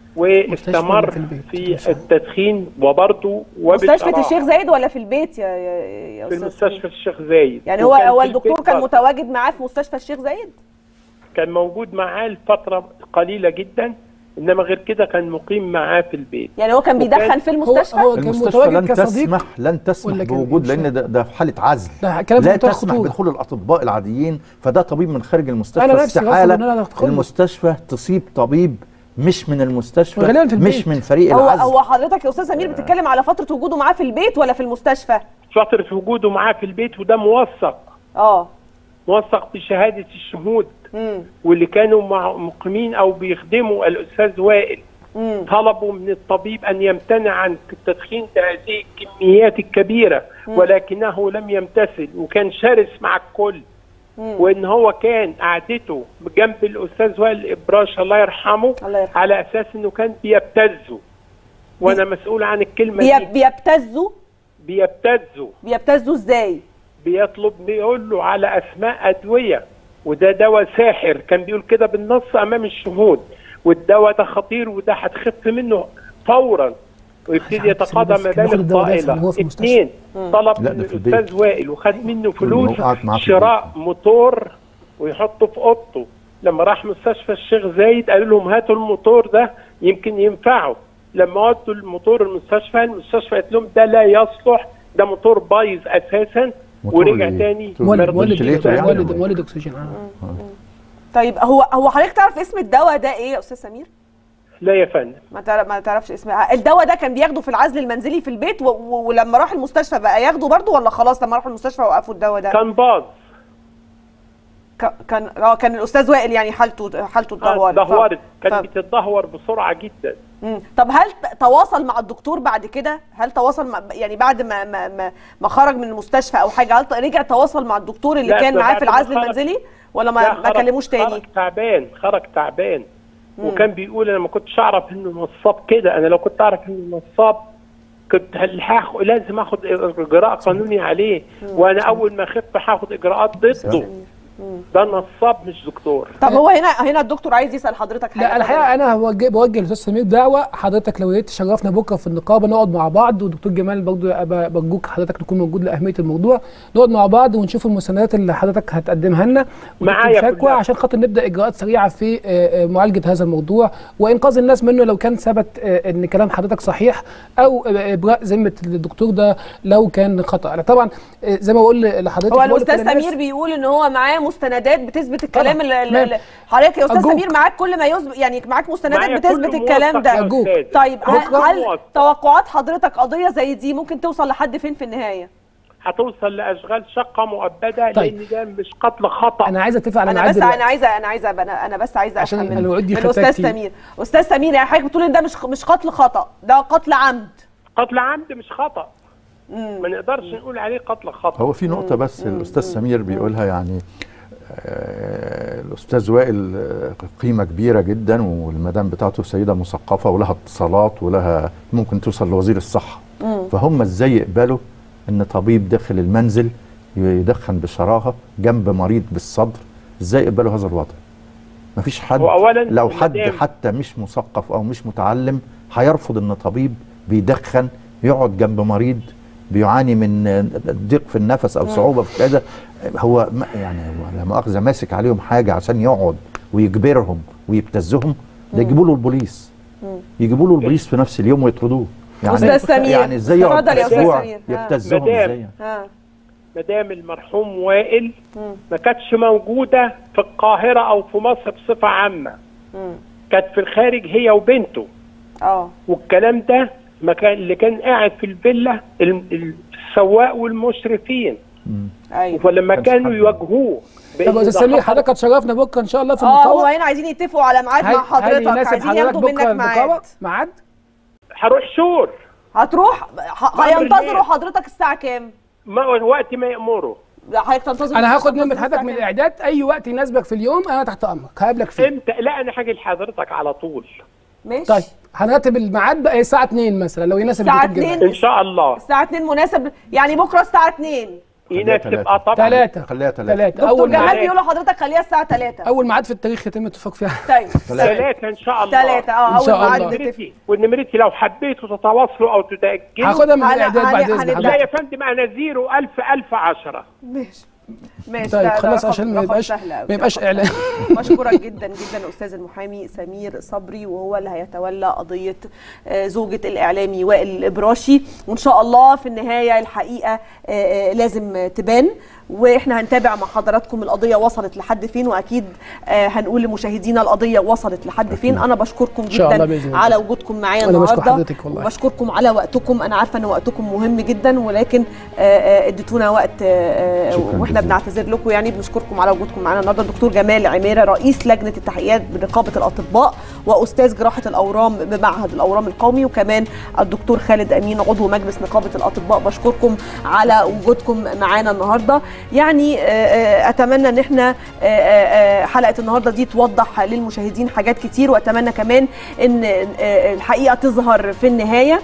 واستمر ولا في البيت؟ في التدخين وبرضه وبالشراهه مستشفى الشيخ زايد ولا في البيت يا يا, يا في استاذ المستشفى الشيخ زايد يعني هو وكان هو في الدكتور البيت كان برضه. متواجد معاه في مستشفى الشيخ زايد كان موجود معاه لفتره قليله جدا انما غير كده كان مقيم معاه في البيت يعني هو كان وكان- بيدخن في المستشفى هو كان المستشفى متواجد لن كصديق تسمح لن تسمح ولا كان بوجود مش لان ده, ده في حاله عزل ده كلام في لا منتهى تسمح الخطورة. بدخول الاطباء العاديين فده طبيب من خارج المستشفى أنا نفسي غصب استحاله إن أنا أدخله. المستشفى تصيب طبيب مش من المستشفى وغالباً في البيت. مش من فريق هو العزل هو حضرتك يا استاذ سمير بتتكلم على فتره وجوده معاه في البيت ولا في المستشفى فتره وجوده معاه في البيت وده موثق اه موثق بشهاده الشهود امم واللي كانوا مع مقيمين او بيخدموا الاستاذ وائل امم طلبوا من الطبيب ان يمتنع عن التدخين بهذه الكميات الكبيره ولكنه لم يمتثل وكان شرس مع الكل وان هو كان قعدته جنب الاستاذ وائل الابراش الله يرحمه الله يرحمه. على اساس انه كان بيبتزه وانا مسؤول عن الكلمه بي- دي بيبتزوا بيبتزه بيبتزوا ازاي بيطلب بيقول له على اسماء ادويه وده دواء ساحر كان بيقول كده بالنص امام الشهود والدواء ده خطير وده هتخف منه فورا ويبتدي عشان يتقاضى بس كان مبالغ ياخد الدواء ده عشان طائله هو في المستشفى. اثنين طلب لا، من ده في البيت. الاستاذ وائل وخد منه فلوس هو قعد معاه في شراء موتور ويحطه في اوضته لما راح مستشفى الشيخ زايد قالوا لهم هاتوا الموتور ده يمكن ينفعه لما ودوا الموتور المستشفى المستشفى قالت لهم ده لا يصلح ده موتور بايظ اساسا موتور ورجع إيه؟ تاني مولد مرضى مولد فنتليتور يعني مولد ولا إيه؟ مولد اكسجين اه طيب هو هو حضرتك تعرف اسم الدواء ده ايه يا استاذ سمير لا يا فندم ما تعرف ما تعرفش اسم الدواء ده كان بياخده في العزل المنزلي في البيت و... و... ولما راح المستشفى بقى ياخده برضه ولا خلاص لما راحوا المستشفى وقفوا الدواء ده كان باظ ك... كان اه كان الاستاذ وائل يعني حالته حالته اتدهورت ف- دهورت كانت ف- بتتدهور بسرعه جدا مم. طب هل ت- تواصل مع الدكتور بعد كده هل تواصل مع يعني بعد ما ما ما, ما خرج من المستشفى او حاجه هل ت- رجع تواصل مع الدكتور اللي لا، كان ده معاه في بعد ما العزل خرج. المنزلي ولا ما لا، ما خرج- كلموش تاني خرج تعبان خرج تعبان وكان بيقول انا ما كنتش اعرف انه نصاب كده انا لو كنت اعرف انه نصاب كنت هاخد لازم اخد اجراء قانوني عليه وانا اول ما خف هاخد اجراءات ضده ده نصاب مش دكتور طب هو هنا هنا الدكتور عايز يسال حضرتك حاجه لا الحقيقه انا بوجه بوجه للاستاذ سمير دعوه حضرتك لو ريت تشرفنا بكره في النقابه نقعد مع بعض ودكتور جمال برضه أبقى برجوك حضرتك تكون موجود لاهميه الموضوع نقعد مع بعض ونشوف المساندات اللي حضرتك هتقدمها لنا معايا شكوى كلها. عشان خاطر نبدا اجراءات سريعه في آه، آه، معالجه هذا الموضوع وانقاذ الناس منه لو كان ثبت آه، ان كلام حضرتك صحيح او آه، ابراء ذمه الدكتور ده لو كان خطا أنا طبعا آه، زي ما بقول لحضرتك هو بقول الاستاذ لكل الناس- سمير بيقول ان هو معاه مستندات بتثبت الكلام طبعا. اللي تمام. اللي- حضرتك يا استاذ أرجوك. سمير معاك كل ما يثبت يعني معاك مستندات معايا بتثبت كله الكلام موثق ده يا أرجوك. أستاذ. طيب هل, كله هل موثق. توقعات حضرتك قضيه زي دي ممكن توصل لحد فين في النهايه هتوصل لاشغال شقه مؤبده طيب. لان ده مش قتل خطا انا عايز اتفق على انا ميعاد بس دلوقتي. انا عايزه انا عايزه انا انا بس عايزه عشان افهم من, الوعود دي من خدتها استاذ كتير. سمير استاذ سمير يعني حضرتك بتقول ان ده مش مش قتل خطا ده قتل عمد قتل عمد مش خطا ما نقدرش نقول عليه قتل خطا هو في نقطة بس الأستاذ سمير بيقولها يعني آه، الأستاذ وائل آه، قيمة كبيرة جدا والمدام بتاعته سيدة مثقفة ولها اتصالات ولها ممكن توصل لوزير الصحة فهم ازاي يقبلوا ان طبيب داخل المنزل يدخن بشراهة جنب مريض بالصدر ازاي يقبلوا هذا الوضع مفيش حد هو أولاً لو حد المدام- حتى مش مثقف او مش متعلم هيرفض ان طبيب بيدخن يقعد جنب مريض بيعاني من ضيق في النفس او صعوبه في كذا هو ما- يعني هو لا مؤاخذه ماسك عليهم حاجه عشان يقعد ويجبرهم ويبتزهم ده يجيبوا له البوليس يجيبوا له البوليس في نفس اليوم ويطردوه أستاذ سمير، يعني ازاي يقعد اتفضل يا أستاذ أسبوع سمير. ها. يبتزهم مدام. ازاي ها مدام المرحوم وائل ما كانتش موجوده في القاهره او في مصر بصفه عامه كانت في الخارج هي وبنته اه والكلام ده ما كان اللي كان قاعد في الفيلا ال- السواق والمشرفين ايوه فلما كانش كانوا حد. يواجهوه طب بإن يا استاذ ده سمير خطر، حضرتك هتشرفنا بكره ان شاء الله في اه هو النقابه هنا عايزين يتفقوا على ميعاد مع هل- هل حضرتك يناسب عايزين حضرتك ياخدوا بكره منك النقابه ميعاد ميعاد هروح شور هتروح ح- بعد هينتظروا الليل. حضرتك الساعه كام ما وقت ما يامروا حضرتك تنتظر انا هاخد تنتظر نمره حضرتك الساعة من كام؟ الاعداد اي وقت يناسبك في اليوم انا تحت امرك هقابلك فيه امتى لا انا هاجي لحضرتك على طول ماشي طيب هنرتب الميعاد بقى الساعه 2 مثلا لو يناسب الساعة الدكتور جمال. 2 ان شاء الله الساعه 2 مناسب يعني بكره الساعه 2 يناسب تلاتة. اه طبعا ثلاثة خليها تلاتة. ثلاثة دكتور أول جمال ميعاد بيقول لحضرتك خليها الساعه 3 أول ميعاد في التاريخ يتم الاتفاق فيها طيب ثلاثة ان شاء الله 3 اه إن اول شاء ميعاد الله. نتفق ونمرتي ونمرتي لو حبيتوا تتواصلوا او تتاجلوا هاخدها من هن- الاعداد هن- بعد اذن هنبدأ. لا يا حضرتك فندم انا زيرو ألف ألف عشرة ماشي ماشي طيب لا، ده خلاص رقم- عشان ما رقم يبقاش سهل أوي، ما يبقاش رقم اعلان سهل. بشكرك جدا جدا استاذ المحامي سمير صبري وهو اللي هيتولى قضيه آه، زوجة الاعلامي وائل الابراشي وان شاء الله في النهايه الحقيقه آه، آه، لازم تبان واحنا هنتابع مع حضراتكم القضيه وصلت لحد فين واكيد آه، هنقول لمشاهدينا القضيه وصلت لحد فين انا بشكركم إن شاء الله جدا بإذن الله. على وجودكم معايا وأنا بشكر النهارده حضرتك والله. وبشكركم على وقتكم انا عارفه ان وقتكم مهم جدا ولكن آه، آه، اديتونا وقت آه، آه، شكراً واحنا جزيلاً. بنعتذر لكم يعني بنشكركم على وجودكم معانا النهارده الدكتور جمال عميره رئيس لجنه التحقيقات بنقابه الاطباء واستاذ جراحه الاورام بمعهد الاورام القومي وكمان الدكتور خالد امين عضو مجلس نقابه الاطباء بشكركم على وجودكم معانا النهارده يعني آه، آه، اتمنى ان احنا آه، آه، آه، حلقه النهارده دي توضح للمشاهدين حاجات كتير واتمنى كمان ان آه، الحقيقه تظهر في النهايه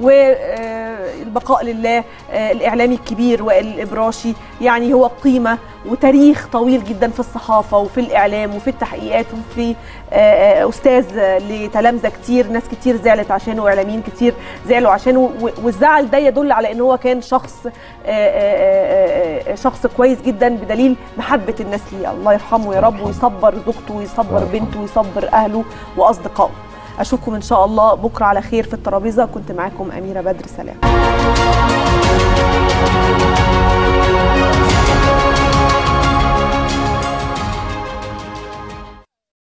والبقاء لله آه، الاعلامي الكبير وائل الابراشي يعني هو قيمه وتاريخ طويل جدا في الصحافه وفي الاعلام وفي التحقيقات وفي آه، آه، استاذ لتلامذه كتير ناس كتير زعلت عشانه واعلاميين كتير زعلوا عشانه و- والزعل ده يدل على ان هو كان شخص آه، آه، آه، شخص كويس جدا بدليل محبه الناس ليه الله يرحمه يا رب ويصبر زوجته ويصبر الله يرحمه. بنته ويصبر اهله واصدقائه اشوفكم ان شاء الله بكره على خير في الترابيزه كنت معاكم اميره بدر سلام